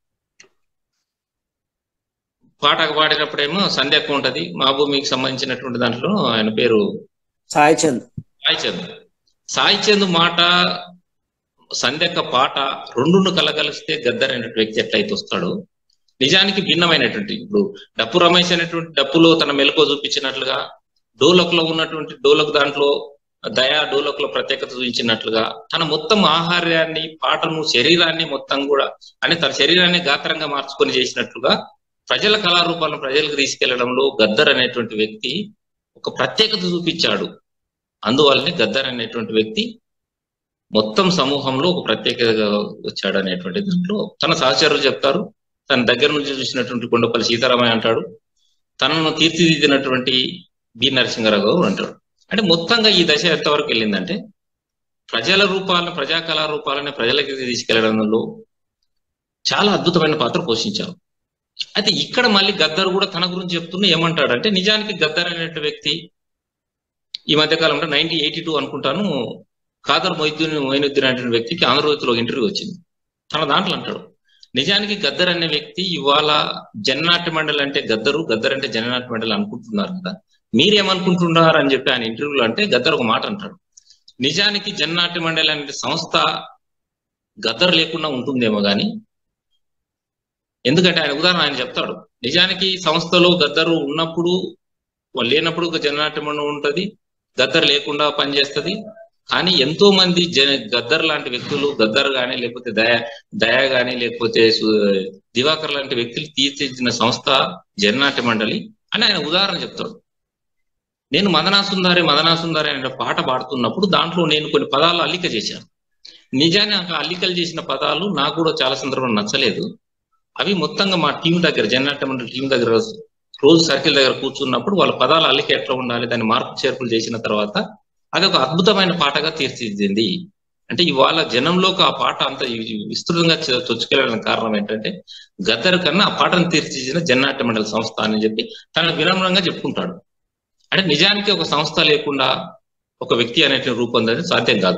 పాటకు పాడినప్పుడేమో సంధ్యక్క ఉంటది మా భూమికి సంబంధించినటువంటి దాంట్లో ఆయన పేరు సాయి చంద్ సాయి చంద్ సాయి చంద్ మాట సంధ్యక్క పాట రెండును కలగలిస్తే గద్దర్ అనేటువంటి వ్యక్తి ఎట్లయితే వస్తాడో నిజానికి భిన్నమైనటువంటి ఇప్పుడు డప్పు రమేష్ అనేటువంటి డప్పులో తన మెలకువ చూపించినట్లుగా డోలక్ లో ఉన్నటువంటి డోలక్ దాంట్లో దయా డోలక్ లో ప్రత్యేకత చూపించినట్లుగా తన మొత్తం ఆహార్యాన్ని పాటను శరీరాన్ని మొత్తం కూడా అంటే తన శరీరాన్ని గాత్రంగా మార్చుకొని చేసినట్లుగా ప్రజల కళారూపాలను ప్రజలకు తీసుకెళ్లడంలో గద్దర్ అనేటువంటి వ్యక్తి ఒక ప్రత్యేకత చూపించాడు అందువల్లనే గద్దర్ అనేటువంటి వ్యక్తి మొత్తం సమూహంలో ఒక ప్రత్యేకతగా వచ్చాడు అనేటువంటి దాంట్లో తన సహచరులు చెప్తారు తన దగ్గర నుంచి చూసినటువంటి కొండపల్లి సీతారామయ్య అంటాడు తనను తీర్చిదిద్దినటువంటి బి నరసింహారావు గారు అంటాడు అంటే మొత్తంగా ఈ దశ ఎంతవరకు వెళ్ళిందంటే ప్రజల రూపాలను ప్రజా కళారూపాలని ప్రజలకి తీసుకెళ్లడంలో చాలా అద్భుతమైన పాత్ర పోషించారు అయితే ఇక్కడ మళ్ళీ గద్దర్ కూడా తన గురించి చెప్తున్నా ఏమంటాడంటే నిజానికి గద్దర్ అనే వ్యక్తి ఈ మధ్య కాలంలో నైన్టీన్ ఎయిటీ టూ అనుకుంటాను ఖాదర్ మొయిద్దీన్ మొయినుద్దీన్ అనే వ్యక్తికి ఆంధ్రజ్యోతిలో ఇంటర్వ్యూ వచ్చింది తన దాంట్లో అంటాడు నిజానికి గద్దర్ అనే వ్యక్తి ఇవాళ జననాట్య మండలి అంటే గద్దరు గద్దర్ అంటే జననాట్య మండలి అనుకుంటున్నారు కదా మీరేమనుకుంటున్నారు అని చెప్పి ఆయన ఇంటర్వ్యూలో అంటే గద్దర్ ఒక మాట అంటాడు నిజానికి జననాట్య మండలి అనే సంస్థ గద్దర్ లేకుండా ఉంటుందేమో గాని ఎందుకంటే ఆయన ఉదాహరణ ఆయన చెప్తాడు నిజానికి సంస్థలో గద్దరు ఉన్నప్పుడు లేనప్పుడు ఒక జననాట్య మండలి ఉంటది గద్దర్ లేకుండా పనిచేస్తది కానీ ఎంతో మంది జన గద్దర్ లాంటి వ్యక్తులు గద్దర్ గాని లేకపోతే దయా దయా గాని లేకపోతే దివాకర్ లాంటి వ్యక్తులు తీర్చిదిద్దిన సంస్థ జననాట్య మండలి అని ఆయన ఉదాహరణ చెప్తాడు నేను మదనా సుందారి మదనా సుందారి అనే పాట పాడుతున్నప్పుడు దాంట్లో నేను కొన్ని పదాలు అల్లిక చేశాను నిజానికి అల్లికలు చేసిన పదాలు నాకు కూడా చాలా సందర్భం నచ్చలేదు అవి మొత్తంగా మా టీం దగ్గర జననాట్య మండలి టీం దగ్గర రోజు సర్కిల్ దగ్గర కూర్చున్నప్పుడు వాళ్ళ పదాల అల్లిక ఎట్లా ఉండాలి దాన్ని మార్పు చేర్పులు చేసిన తర్వాత అది ఒక అద్భుతమైన పాటగా తీర్చిదిద్దింది అంటే ఇవాళ జనంలోకి ఆ పాట అంత విస్తృతంగా చొచ్చుకెళ్ళడానికి కారణం ఏంటంటే గద్దర్ కన్నా ఆ పాటను తీర్చిదిద్దిన జన్నాట్య మండలి సంస్థ అని చెప్పి తన వినమ్రంగా చెప్పుకుంటాడు అంటే నిజానికి ఒక సంస్థ లేకుండా ఒక వ్యక్తి అనేటువంటి రూపొందడం సాధ్యం కాదు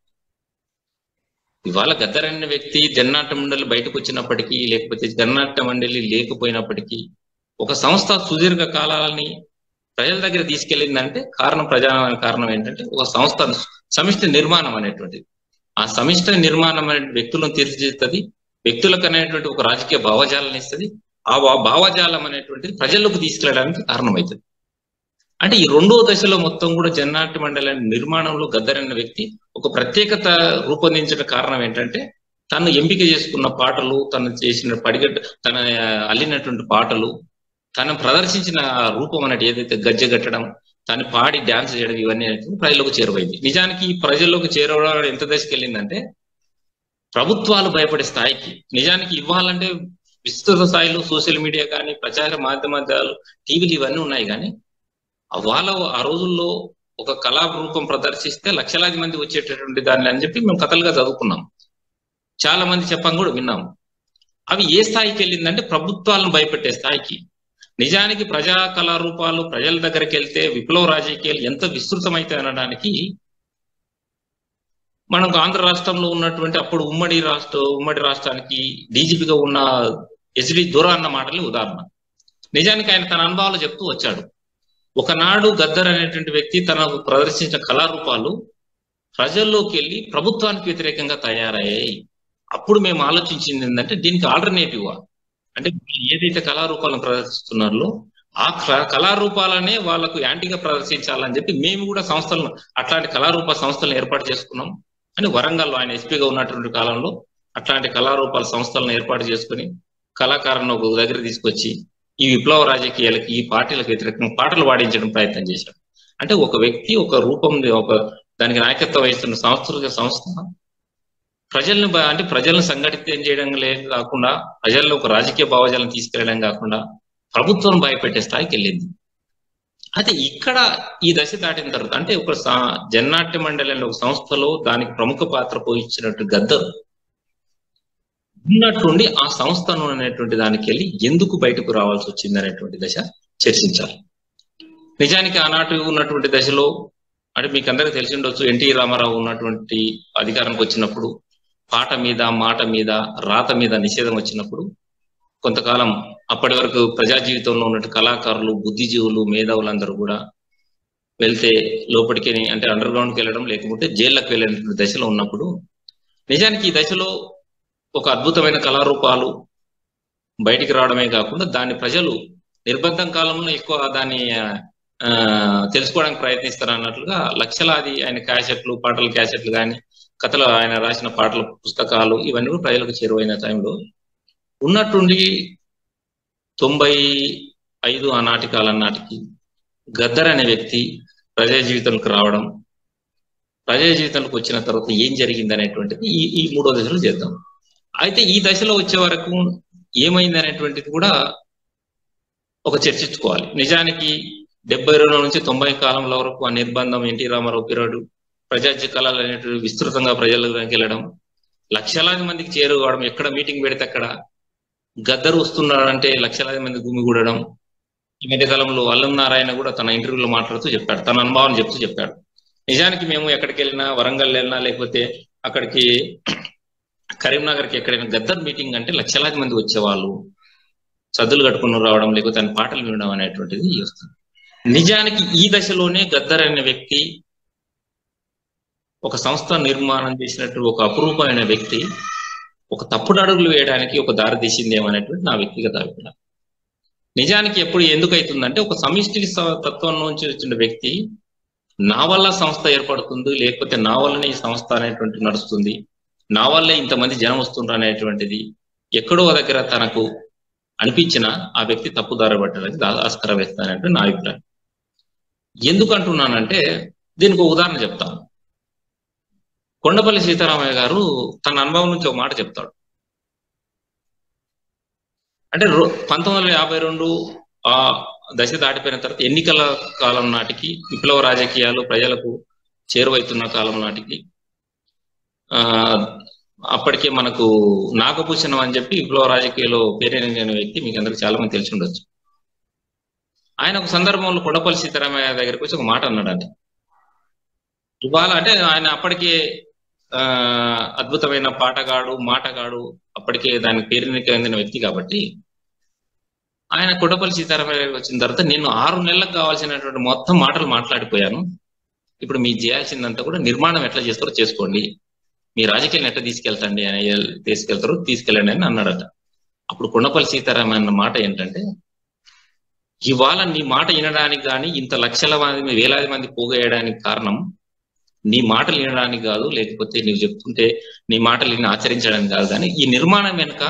ఇవాళ గద్దర్ అనే వ్యక్తి జన్నాట్య మండలి బయటకు వచ్చినప్పటికీ లేకపోతే జన్నాట్య మండలి లేకపోయినప్పటికీ ఒక సంస్థ సుదీర్ఘ కాలాలని ప్రజల దగ్గర తీసుకెళ్ళిందంటే కారణం ప్రధానమైన కారణం ఏంటంటే ఒక సంస్థ సమిష్టి నిర్మాణం అనేటువంటిది ఆ సమిష్టి నిర్మాణం అనే వ్యక్తులను తీర్చిదిద్దుతుంది వ్యక్తులకు అనేటువంటి ఒక రాజకీయ భావజాలను ఇస్తుంది ఆ భావజాలం అనేటువంటిది ప్రజల్లోకి తీసుకెళ్ళడానికి కారణమవుతుంది అంటే ఈ రెండో దశలో మొత్తం కూడా జన్నాట్య మండలి నిర్మాణంలో గద్దరన్న వ్యక్తి ఒక ప్రత్యేకత రూపొందించిన కారణం ఏంటంటే తను ఎంపిక చేసుకున్న పాటలు తను చేసిన పడిగట్ట తన అల్లినటువంటి పాటలు తను ప్రదర్శించిన రూపం అనేది ఏదైతే గజ్జగట్టడం తను పాడి డ్యాన్స్ చేయడం ఇవన్నీ ప్రజలకు చేరువైంది నిజానికి ప్రజల్లోకి చేరవడం ఎంత దశకి వెళ్ళిందంటే ప్రభుత్వాలు భయపడే స్థాయికి నిజానికి ఇవ్వాలంటే విస్తృత స్థాయిలో సోషల్ మీడియా కానీ ప్రచార మాధ్యమాలు టీవీలు ఇవన్నీ ఉన్నాయి కానీ వాళ్ళ ఆ రోజుల్లో ఒక కళా రూపం ప్రదర్శిస్తే లక్షలాది మంది వచ్చేటటువంటి దాన్ని అని చెప్పి మేము కథలుగా చదువుకున్నాం చాలా మంది చెప్పం కూడా విన్నాం అవి ఏ స్థాయికి వెళ్ళిందంటే ప్రభుత్వాలను భయపెట్టే స్థాయికి నిజానికి ప్రజా కళారూపాలు ప్రజల దగ్గరికి వెళ్తే విప్లవ రాజకీయాలు ఎంత విస్తృతమైతే అనడానికి మనకు ఆంధ్ర రాష్ట్రంలో ఉన్నటువంటి అప్పుడు ఉమ్మడి రాష్ట్ర ఉమ్మడి రాష్ట్రానికి డీజీపీగా ఉన్న ఎస్డి దొర అన్న మాటలు ఉదాహరణ నిజానికి ఆయన తన అనుభవాలు చెప్తూ వచ్చాడు ఒకనాడు గద్దర్ అనేటువంటి వ్యక్తి తన ప్రదర్శించిన కళారూపాలు ప్రజల్లోకి వెళ్ళి ప్రభుత్వానికి వ్యతిరేకంగా తయారయ్యాయి అప్పుడు మేము ఆలోచించింది ఏంటంటే దీనికి ఆల్టర్నేటివ్ అంటే ఏదైతే కళారూపాలను ప్రదర్శిస్తున్నారో ఆ కళారూపాలనే వాళ్ళకు యాంటీగా ప్రదర్శించాలని చెప్పి మేము కూడా సంస్థలను అట్లాంటి కళారూప సంస్థలను ఏర్పాటు చేసుకున్నాం అని వరంగల్లో ఆయన ఎస్పీగా ఉన్నటువంటి కాలంలో అట్లాంటి కళారూపాల సంస్థలను ఏర్పాటు చేసుకుని కళాకారులను ఒక దగ్గర తీసుకొచ్చి ఈ విప్లవ రాజకీయాలకి ఈ పార్టీలకు వ్యతిరేకంగా పాటలు పాడించడం ప్రయత్నం చేశాడు అంటే ఒక వ్యక్తి ఒక రూపం ఒక దానికి నాయకత్వం వహిస్తున్న సాంస్కృతిక సంస్థ ప్రజల్ని అంటే ప్రజలను సంఘటితం చేయడం లేదు కాకుండా ప్రజల్లో ఒక రాజకీయ భావజాలను తీసుకెళ్లడం కాకుండా ప్రభుత్వం భయపెట్టే స్థాయికి వెళ్ళింది అయితే ఇక్కడ ఈ దశ దాటిన తర్వాత అంటే ఒక జన్నాట్య మండలి ఒక సంస్థలో దానికి ప్రముఖ పాత్ర పోయించినట్టు గద్దరు ఉన్నట్టుండి ఆ సంస్థను అనేటువంటి దానికి వెళ్ళి ఎందుకు బయటకు రావాల్సి వచ్చింది అనేటువంటి దశ చర్చించాలి నిజానికి ఆనాటి ఉన్నటువంటి దశలో అంటే మీకు అందరికీ తెలిసి ఉండొచ్చు ఎన్టీ రామారావు ఉన్నటువంటి అధికారానికి వచ్చినప్పుడు పాట మీద మాట మీద రాత మీద నిషేధం వచ్చినప్పుడు కొంతకాలం అప్పటి వరకు ప్రజా జీవితంలో ఉన్నట్టు కళాకారులు బుద్ధిజీవులు మేధావులందరూ కూడా వెళ్తే లోపలికి అంటే అండర్ గ్రౌండ్కి వెళ్ళడం లేకపోతే జైళ్ళకి వెళ్ళినటువంటి దశలో ఉన్నప్పుడు నిజానికి ఈ దశలో ఒక అద్భుతమైన కళారూపాలు బయటికి రావడమే కాకుండా దాన్ని ప్రజలు నిర్బంధం కాలంలో ఎక్కువ దాన్ని ఆ తెలుసుకోవడానికి ప్రయత్నిస్తారు అన్నట్లుగా లక్షలాది ఆయన క్యాసెట్లు పాటల క్యాసెట్లు కానీ కథలు ఆయన రాసిన పాటల పుస్తకాలు ఇవన్నీ కూడా ప్రజలకు చేరువైన టైంలో ఉన్నట్టుండి తొంభై ఐదు ఆనాటి కాలం నాటికి గద్దర్ అనే వ్యక్తి ప్రజా జీవితంలోకి రావడం ప్రజా జీవితంలోకి వచ్చిన తర్వాత ఏం జరిగింది అనేటువంటిది ఈ ఈ మూడో దశలో చేద్దాం అయితే ఈ దశలో వచ్చే వరకు ఏమైంది అనేటువంటిది కూడా ఒక చర్చించుకోవాలి నిజానికి డెబ్బై రెండు నుంచి తొంభై కాలంలో వరకు ఆ నిర్బంధం ఎన్టీ రామారావు పీరియడ్ ప్రజాజ్య కళలు అనేటువంటి విస్తృతంగా ప్రజలకు వెళ్ళడం లక్షలాది మందికి చేరుకోవడం ఎక్కడ మీటింగ్ పెడితే అక్కడ గద్దరు వస్తున్నాడంటే లక్షలాది మంది గుమిగూడడం ఈ మధ్య కాలంలో అల్లం నారాయణ కూడా తన ఇంటర్వ్యూలో మాట్లాడుతూ చెప్పాడు తన అనుభవాన్ని చెప్తూ చెప్పాడు నిజానికి మేము ఎక్కడికి వెళ్ళినా వరంగల్ వెళ్ళినా లేకపోతే అక్కడికి కరీంనగర్కి ఎక్కడైనా గద్దర్ మీటింగ్ అంటే లక్షలాది మంది వచ్చేవాళ్ళు సద్దులు కట్టుకుని రావడం లేకపోతే ఆయన పాటలు వినడం అనేటువంటిది వస్తుంది నిజానికి ఈ దశలోనే గద్దర్ అనే వ్యక్తి ఒక సంస్థ నిర్మాణం చేసినట్టు ఒక అపురూపమైన వ్యక్తి ఒక తప్పుడు అడుగులు వేయడానికి ఒక దారి తీసిందేమో అనేటువంటి నా వ్యక్తిగత అభిప్రాయం నిజానికి ఎప్పుడు ఎందుకు అవుతుందంటే ఒక సమిష్టి తత్వం నుంచి వచ్చిన వ్యక్తి నా వల్ల సంస్థ ఏర్పడుతుంది లేకపోతే నా వల్లనే ఈ సంస్థ అనేటువంటి నడుస్తుంది నా వల్లే ఇంతమంది జనం వస్తుండ్రు అనేటువంటిది ఎక్కడో దగ్గర తనకు అనిపించిన ఆ వ్యక్తి తప్పుదారి పట్టడానికి ఆస్కారం వేస్తానంటే నా అభిప్రాయం ఎందుకు అంటున్నానంటే దీనికి ఒక ఉదాహరణ చెప్తాను కొండపల్లి సీతారామయ్య గారు తన అనుభవం నుంచి ఒక మాట చెప్తాడు అంటే పంతొమ్మిది వందల యాభై రెండు ఆ దశ దాటిపోయిన తర్వాత ఎన్నికల కాలం నాటికి విప్లవ రాజకీయాలు ప్రజలకు చేరువైతున్న కాలం నాటికి ఆ అప్పటికే మనకు నాగభూషణం అని చెప్పి విప్లవ రాజకీయాల్లో పేరెనిన వ్యక్తి మీకు అందరికి చాలా మంది తెలిసి ఉండొచ్చు ఆయన ఒక సందర్భంలో కొండపల్లి సీతారామయ్య దగ్గరికి వచ్చి ఒక మాట అన్నాడండి ఇవాళ అంటే ఆయన అప్పటికే ఆ అద్భుతమైన పాటగాడు మాటగాడు అప్పటికే దానికి పేరునికి చెందిన వ్యక్తి కాబట్టి ఆయన కొండపల్లి సీతారామయ్య వచ్చిన తర్వాత నేను ఆరు నెలలకు కావాల్సినటువంటి మొత్తం మాటలు మాట్లాడిపోయాను ఇప్పుడు మీరు చేయాల్సిందంతా కూడా నిర్మాణం ఎట్లా చేస్తారో చేసుకోండి మీ రాజకీయాలను ఎట్లా తీసుకెళ్తండి అని తీసుకెళ్తారో తీసుకెళ్ళండి అని అన్నాడట అప్పుడు కొండపల్లి సీతారామయ్య అన్న మాట ఏంటంటే ఇవాళ నీ మాట వినడానికి కానీ ఇంత లక్షల మంది వేలాది మంది పోగేయడానికి కారణం నీ మాటలు వినడానికి కాదు లేకపోతే నీవు చెప్తుంటే నీ మాటలు విని ఆచరించడానికి కాదు కానీ ఈ నిర్మాణం వెనుక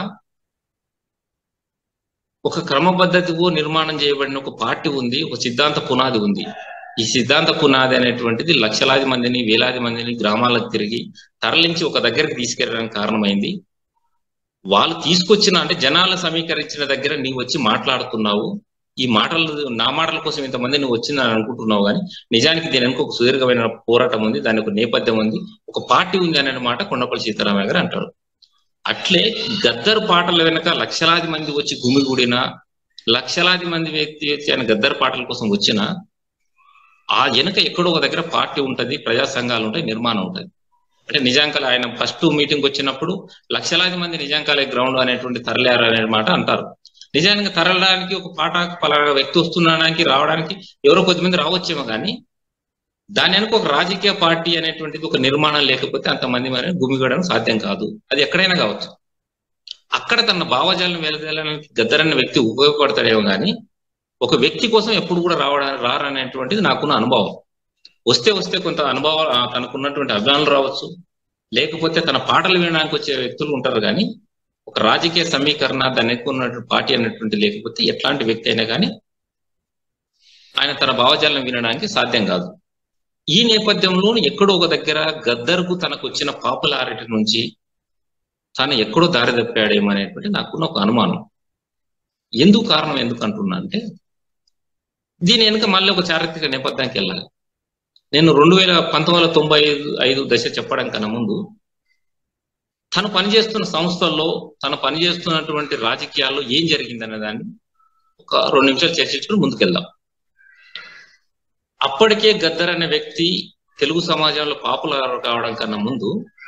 ఒక క్రమపద్ధతితో నిర్మాణం చేయబడిన ఒక పార్టీ ఉంది ఒక సిద్ధాంత పునాది ఉంది ఈ సిద్ధాంత పునాది అనేటువంటిది లక్షలాది మందిని వేలాది మందిని గ్రామాలకు తిరిగి తరలించి ఒక దగ్గరికి తీసుకెళ్ళడానికి కారణమైంది వాళ్ళు తీసుకొచ్చిన అంటే జనాలను సమీకరించిన దగ్గర నీవు వచ్చి మాట్లాడుతున్నావు ఈ మాటలు నా మాటల కోసం ఇంతమంది నువ్వు వచ్చిందని అనుకుంటున్నావు కానీ నిజానికి దీని వెనుక ఒక సుదీర్ఘమైన పోరాటం ఉంది దాని ఒక నేపథ్యం ఉంది ఒక పార్టీ ఉంది అనే మాట కొండపల్లి సీతారామయ్య గారు అంటారు అట్లే గద్దరు పాటల వెనక లక్షలాది మంది వచ్చి గుమిగూడిన లక్షలాది మంది వ్యక్తి వ్యక్తి ఆయన గద్దరు పాటల కోసం వచ్చిన ఆ వెనక ఎక్కడో ఒక దగ్గర పార్టీ ఉంటది ప్రజా సంఘాలు ఉంటాయి నిర్మాణం ఉంటది అంటే నిజాంకాల ఆయన ఫస్ట్ మీటింగ్ వచ్చినప్పుడు లక్షలాది మంది నిజాంకాలే గ్రౌండ్ అనేటువంటి తరలేరు అనే మాట అంటారు నిజానికి తరలడానికి ఒక పాట పలానా వ్యక్తి వస్తున్నాడానికి రావడానికి ఎవరో కొద్దిమంది రావచ్చేమో కానీ దాని వెనుక ఒక రాజకీయ పార్టీ అనేటువంటిది ఒక నిర్మాణం లేకపోతే అంతమంది మరి గుమిగడం సాధ్యం కాదు అది ఎక్కడైనా కావచ్చు అక్కడ తన భావజాలను వెలజాలని గద్దరన్న వ్యక్తి ఉపయోగపడతాడేమో కానీ ఒక వ్యక్తి కోసం ఎప్పుడు కూడా రావడానికి రారనేటువంటిది నాకున్న అనుభవం వస్తే వస్తే కొంత అనుభవం తనకున్నటువంటి అభిమానులు రావచ్చు లేకపోతే తన పాటలు వినడానికి వచ్చే వ్యక్తులు ఉంటారు కానీ ఒక రాజకీయ సమీకరణ దానికి ఉన్నటువంటి పార్టీ అనేటువంటి లేకపోతే ఎట్లాంటి వ్యక్తి అయినా కానీ ఆయన తన భావజాలను వినడానికి సాధ్యం కాదు ఈ నేపథ్యంలో ఎక్కడో ఒక దగ్గర గద్దర్కు తనకు వచ్చిన పాపులారిటీ నుంచి తాను ఎక్కడో దారి తప్పాడేమో అనేటువంటి నాకున్న ఒక అనుమానం ఎందుకు కారణం ఎందుకు అంటున్నా అంటే దీని వెనుక మళ్ళీ ఒక చారిత్రక నేపథ్యానికి వెళ్ళాలి నేను రెండు వేల పంతొమ్మిది వందల తొంభై ఐదు ఐదు దశ చెప్పడం కన్నా ముందు తను పనిచేస్తున్న సంస్థల్లో తను పనిచేస్తున్నటువంటి రాజకీయాల్లో ఏం జరిగిందనే దాన్ని ఒక రెండు నిమిషాలు చర్చించుకుని ముందుకెళ్దాం అప్పటికే గద్దర్ అనే వ్యక్తి తెలుగు సమాజంలో పాపులర్ కావడం కన్నా ముందు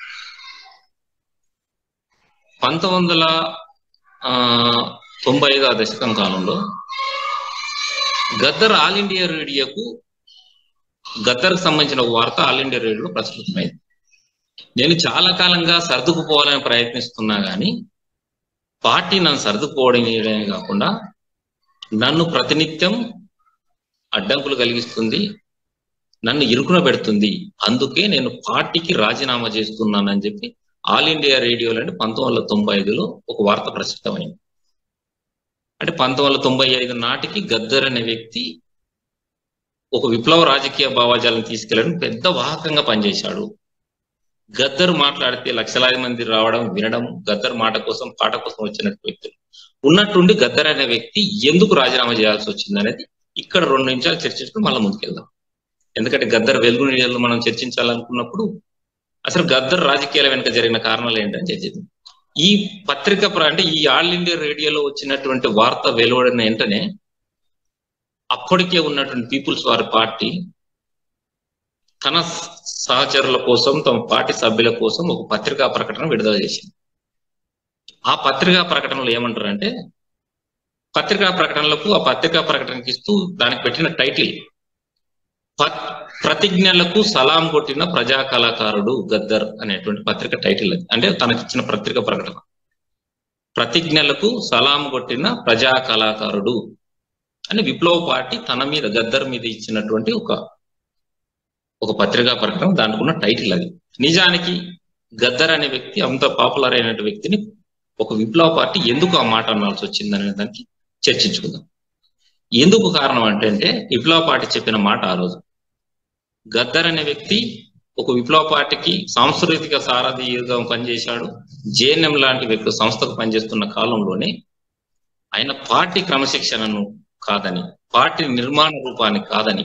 పంతొమ్మిది వందల ఆ, తొంభై ఐదు ఆ దశకం కాలంలో గద్దర్ ఆల్ ఇండియా రేడియోకు గద్దర్కు సంబంధించిన ఒక వార్త ఆల్ ఇండియా రేడియోలో ప్రచురితమైంది నేను చాలా కాలంగా సర్దుకుపోవాలని ప్రయత్నిస్తున్నా గాని పార్టీ నన్ను సర్దుకుపోవడం చేయడమే కాకుండా నన్ను ప్రతినిత్యం అడ్డంకులు కలిగిస్తుంది నన్ను ఇరుకున పెడుతుంది అందుకే నేను పార్టీకి రాజీనామా చేస్తున్నానని చెప్పి ఆల్ ఇండియా రేడియోలో అంటే పంతొమ్మిది వందల తొంభై ఐదులో ఒక వార్త ప్రచురితమైంది అంటే పంతొమ్మిది వందల తొంభై ఐదు నాటికి గద్దర్ అనే వ్యక్తి ఒక విప్లవ రాజకీయ భావాజాలను తీసుకెళ్లడం పెద్ద వాహకంగా పనిచేశాడు గద్దర్ మాట్లాడితే లక్షలాది మంది రావడం వినడం గద్దర్ మాట కోసం పాట కోసం వచ్చిన వ్యక్తులు ఉన్నట్టుండి గద్దర్ అనే వ్యక్తి ఎందుకు రాజీనామా చేయాల్సి వచ్చింది అనేది ఇక్కడ రెండు నిమిషాలు చర్చించుకుని మళ్ళీ ముందుకెళ్దాం ఎందుకంటే గద్దర్ వెలుగు నీడలు మనం చర్చించాలనుకున్నప్పుడు అసలు గద్దర్ రాజకీయాల వెనుక జరిగిన కారణాలు ఏంటని చర్చిద్దాం ఈ పత్రిక ప్ర- అంటే ఈ ఆల్ ఇండియా రేడియోలో వచ్చినటువంటి వార్త వెలువడిన వెంటనే అప్పటికే ఉన్నటువంటి పీపుల్స్ వారి పార్టీ తన సహచరుల కోసం తమ పార్టీ సభ్యుల కోసం ఒక పత్రికా ప్రకటన విడుదల చేసింది ఆ పత్రికా ప్రకటనలో ఏమంటారంటే పత్రికా ప్రకటనలకు ఆ పత్రికా ప్రకటనకి ఇస్తూ దానికి పెట్టిన టైటిల్ ప- ప్రతిజ్ఞలకు సలాం కొట్టిన ప్రజా కళాకారుడు గద్దర్ అనేటువంటి పత్రిక టైటిల్ అది అంటే తనకిచ్చిన పత్రిక ప్రకటన ప్రతిజ్ఞలకు సలాం కొట్టిన ప్రజా కళాకారుడు అని విప్లవ పార్టీ తన మీద గద్దర్ మీద ఇచ్చినటువంటి ఒక ఒక పత్రికా ప్రకటన దానికి ఉన్న టైటిల్ అది నిజానికి గద్దర్ అనే వ్యక్తి అంత పాపులర్ అయిన వ్యక్తిని ఒక విప్లవ పార్టీ ఎందుకు ఆ మాట అనాల్సి వచ్చిందనే దానికి చర్చించుకుందాం ఎందుకు కారణం అంటే అంటే విప్లవ పార్టీ చెప్పిన మాట ఆ రోజు గద్దర్ అనే వ్యక్తి ఒక విప్లవ పార్టీకి సాంస్కృతిక సారథిగా పనిచేశాడు జేఎన్ఎం లాంటి వ్యక్తి సంస్థకు పనిచేస్తున్న కాలంలోనే ఆయన పార్టీ క్రమశిక్షణను కాదని పార్టీ నిర్మాణ రూపాన్ని కాదని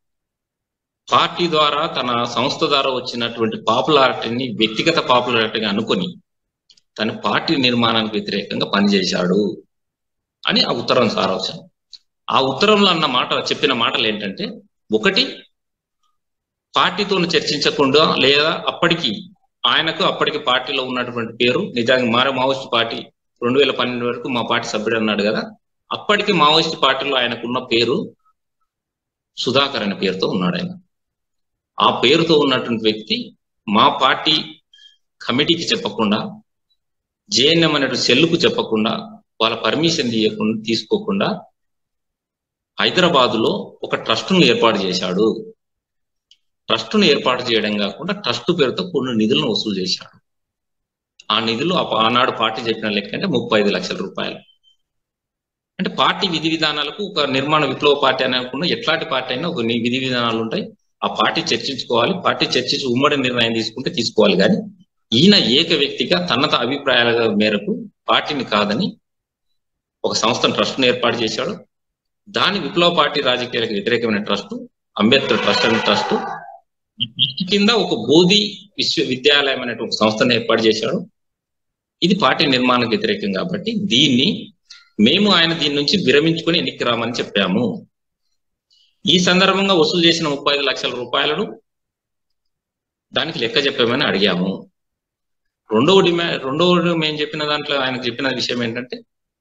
పార్టీ ద్వారా తన సంస్థ ద్వారా వచ్చినటువంటి పాపులారిటీని వ్యక్తిగత పాపులారిటీగా అనుకొని తన పార్టీ నిర్మాణానికి వ్యతిరేకంగా పనిచేశాడు అని ఆ ఉత్తరం సారాంశం ఆ ఉత్తరంలో అన్న మాట చెప్పిన మాటలు ఏంటంటే ఒకటి పార్టీతో చర్చించకుండా లేదా అప్పటికి ఆయనకు అప్పటికి పార్టీలో ఉన్నటువంటి పేరు నిజానికి మారే మావోయిస్ట్ పార్టీ రెండు వేల పన్నెండు వరకు మా పార్టీ సభ్యుడు అన్నాడు కదా అప్పటికి మావోయిస్ట్ పార్టీలో ఆయనకున్న పేరు సుధాకర్ అనే పేరుతో ఉన్నాడు ఆయన ఆ పేరుతో ఉన్నటువంటి వ్యక్తి మా పార్టీ కమిటీకి చెప్పకుండా జేఎన్ఎం అనే సెల్లుకు చెప్పకుండా వాళ్ళ పర్మిషన్ తీయకుండా తీసుకోకుండా హైదరాబాద్ లో ఒక ట్రస్ట్ను ఏర్పాటు చేశాడు ట్రస్ట్ను ఏర్పాటు చేయడం కాకుండా ట్రస్ట్ పేరుతో కొన్ని నిధులను వసూలు చేశాడు ఆ నిధులు ఆ- ఆనాడు పార్టీ చెప్పిన లెక్క అంటే ముప్పై ఐదు లక్షల రూపాయలు అంటే పార్టీ విధి విధానాలకు ఒక నిర్మాణ విప్లవ పార్టీ అని అనుకున్న ఎట్లాంటి పార్టీ అయినా ఒక ని- విధి విధానాలు ఉంటాయి ఆ పార్టీ చర్చించుకోవాలి పార్టీ చర్చించి ఉమ్మడి నిర్ణయం తీసుకుంటే తీసుకోవాలి కానీ ఈయన ఏక వ్యక్తిగా తన అభిప్రాయాల మేరకు పార్టీని కాదని ఒక సంస్థను ట్రస్ట్ను ఏర్పాటు చేశాడు దాని విప్లవ పార్టీ రాజకీయాలకు వ్యతిరేకమైన ట్రస్ట్ అంబేద్కర్ ట్రస్ట్ అనే ట్రస్ట్ ఈ ట్రస్ట్ కింద ఒక బోధి విశ్వవిద్యాలయం అనే ఒక సంస్థను ఏర్పాటు చేశాడు ఇది పార్టీ నిర్మాణానికి వ్యతిరేకం కాబట్టి దీన్ని మేము ఆయన దీని నుంచి విరమించుకొని ఎన్నిక రామని చెప్పాము ఈ సందర్భంగా వసూలు చేసిన ముప్పై ఐదు లక్షల రూపాయలను దానికి లెక్క చెప్పామని అడిగాము రెండవ డిమాండ్ రెండవ మేము చెప్పిన దాంట్లో ఆయనకు చెప్పిన విషయం ఏంటంటే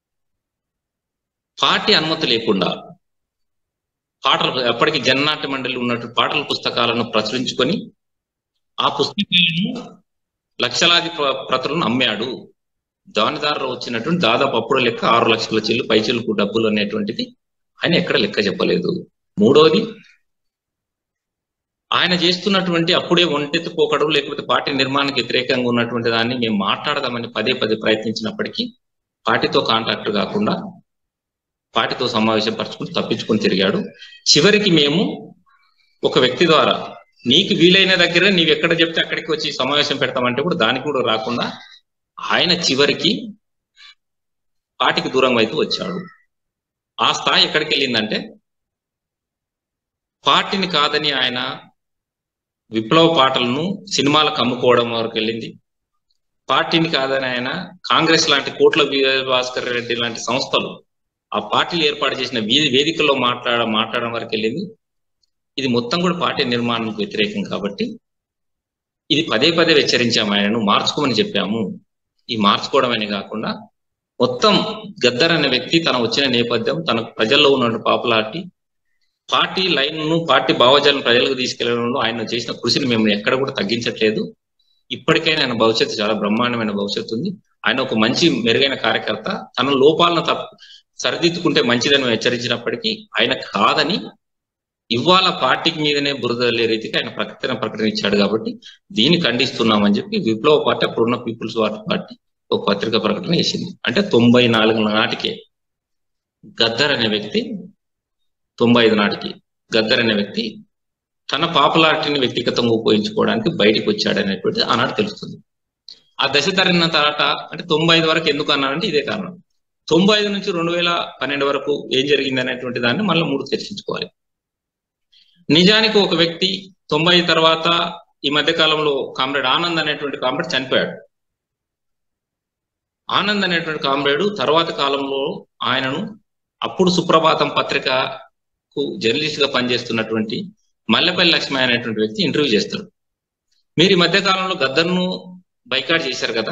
పార్టీ అనుమతి లేకుండా పాటలు ఎప్పటికీ జననాట్య మండలి ఉన్నట్టు పాటల పుస్తకాలను ప్రచురించుకొని ఆ పుస్తకాలను లక్షలాది ప్ర- ప్రతులను అమ్మాడు దాని ద్వారా వచ్చినటువంటి దాదాపు అప్పుడు లెక్క ఆరు లక్షల చెల్లు పై చెల్లుకు డబ్బులు అనేటువంటిది ఆయన ఎక్కడ లెక్క చెప్పలేదు మూడవది ఆయన చేస్తున్నటువంటి అప్పుడే ఒంటెత్తు పోకడు లేకపోతే పార్టీ నిర్మాణానికి వ్యతిరేకంగా ఉన్నటువంటి దాన్ని మేము మాట్లాడదామని పదే పదే ప్రయత్నించినప్పటికీ పార్టీతో కాంటాక్ట్ కాకుండా పార్టీతో సమావేశం పరచుకుని తప్పించుకొని తిరిగాడు చివరికి మేము ఒక వ్యక్తి ద్వారా నీకు వీలైన దగ్గర నీవు ఎక్కడ చెప్తే అక్కడికి వచ్చి సమావేశం పెడతామంటే కూడా దానికి కూడా రాకుండా ఆయన చివరికి పార్టీకి దూరం వైపు వచ్చాడు ఆ స్థాయి ఎక్కడికి వెళ్ళిందంటే పార్టీని కాదని ఆయన విప్లవ పాటలను సినిమాలకు అమ్ముకోవడం వరకు వెళ్ళింది పార్టీని కాదని ఆయన కాంగ్రెస్ లాంటి కోట్ల విజయ భాస్కర్ రెడ్డి లాంటి సంస్థలు ఆ పార్టీలు ఏర్పాటు చేసిన వీధి వేదికల్లో మాట్లాడ మాట్లాడడం వరకు వెళ్ళింది ఇది మొత్తం కూడా పార్టీ నిర్మాణానికి వ్యతిరేకం కాబట్టి ఇది పదే పదే హెచ్చరించాము ఆయనను మార్చుకోమని చెప్పాము ఈ మార్చుకోవడమనే కాకుండా మొత్తం గద్దర్ అనే వ్యక్తి తన వచ్చిన నేపథ్యం తన ప్రజల్లో ఉన్న పాపులారిటీ పార్టీ లైన్ ను పార్టీ భావజాలను ప్రజలకు తీసుకెళ్లడంలో ఆయన చేసిన కృషిని మేము ఎక్కడ కూడా తగ్గించట్లేదు ఇప్పటికైనా ఆయన భవిష్యత్తు చాలా బ్రహ్మాండమైన భవిష్యత్తు ఉంది ఆయన ఒక మంచి మెరుగైన కార్యకర్త తన లోపాలను తప్ప సరిదిద్దుకుంటే మంచిదని మేము హెచ్చరించినప్పటికీ ఆయన కాదని ఇవాళ పార్టీకి మీదనే బురద లే రీతికి ఆయన ప్రకటన ప్రకటన ఇచ్చాడు కాబట్టి దీన్ని ఖండిస్తున్నామని చెప్పి విప్లవ పార్టీ అప్పుడున్న పీపుల్స్ వాటర్ పార్టీ ఒక పత్రిక ప్రకటన చేసింది అంటే తొంభై నాలుగు నాటికే గద్దర్ అనే వ్యక్తి తొంభై ఐదు నాటికి గద్దర్ అనే వ్యక్తి తన పాపులారిటీని వ్యక్తిగతంగా ఉపయోగించుకోవడానికి బయటికి వచ్చాడు అనేటువంటిది ఆనాడు తెలుస్తుంది ఆ దశ తరిన తర్వాత అంటే తొంభై ఐదు వరకు ఎందుకు అన్నారంటే ఇదే కారణం తొంభై ఐదు నుంచి రెండు వేల పన్నెండు వరకు ఏం జరిగింది అనేటువంటి దాన్ని మళ్ళీ మూడు చర్చించుకోవాలి నిజానికి ఒక వ్యక్తి తొంభై తర్వాత ఈ మధ్య కాలంలో కామ్రేడ్ ఆనంద్ అనేటువంటి కామ్రేడ్ చనిపోయాడు ఆనంద్ అనేటువంటి కామ్రేడు తర్వాత కాలంలో ఆయనను అప్పుడు సుప్రభాతం పత్రికకు జర్నలిస్ట్ గా పనిచేస్తున్నటువంటి మల్లెపల్లి లక్ష్మి అనేటువంటి వ్యక్తి ఇంటర్వ్యూ చేస్తాడు మీరు ఈ మధ్య కాలంలో గద్దర్ను బైకాట్ చేశారు కదా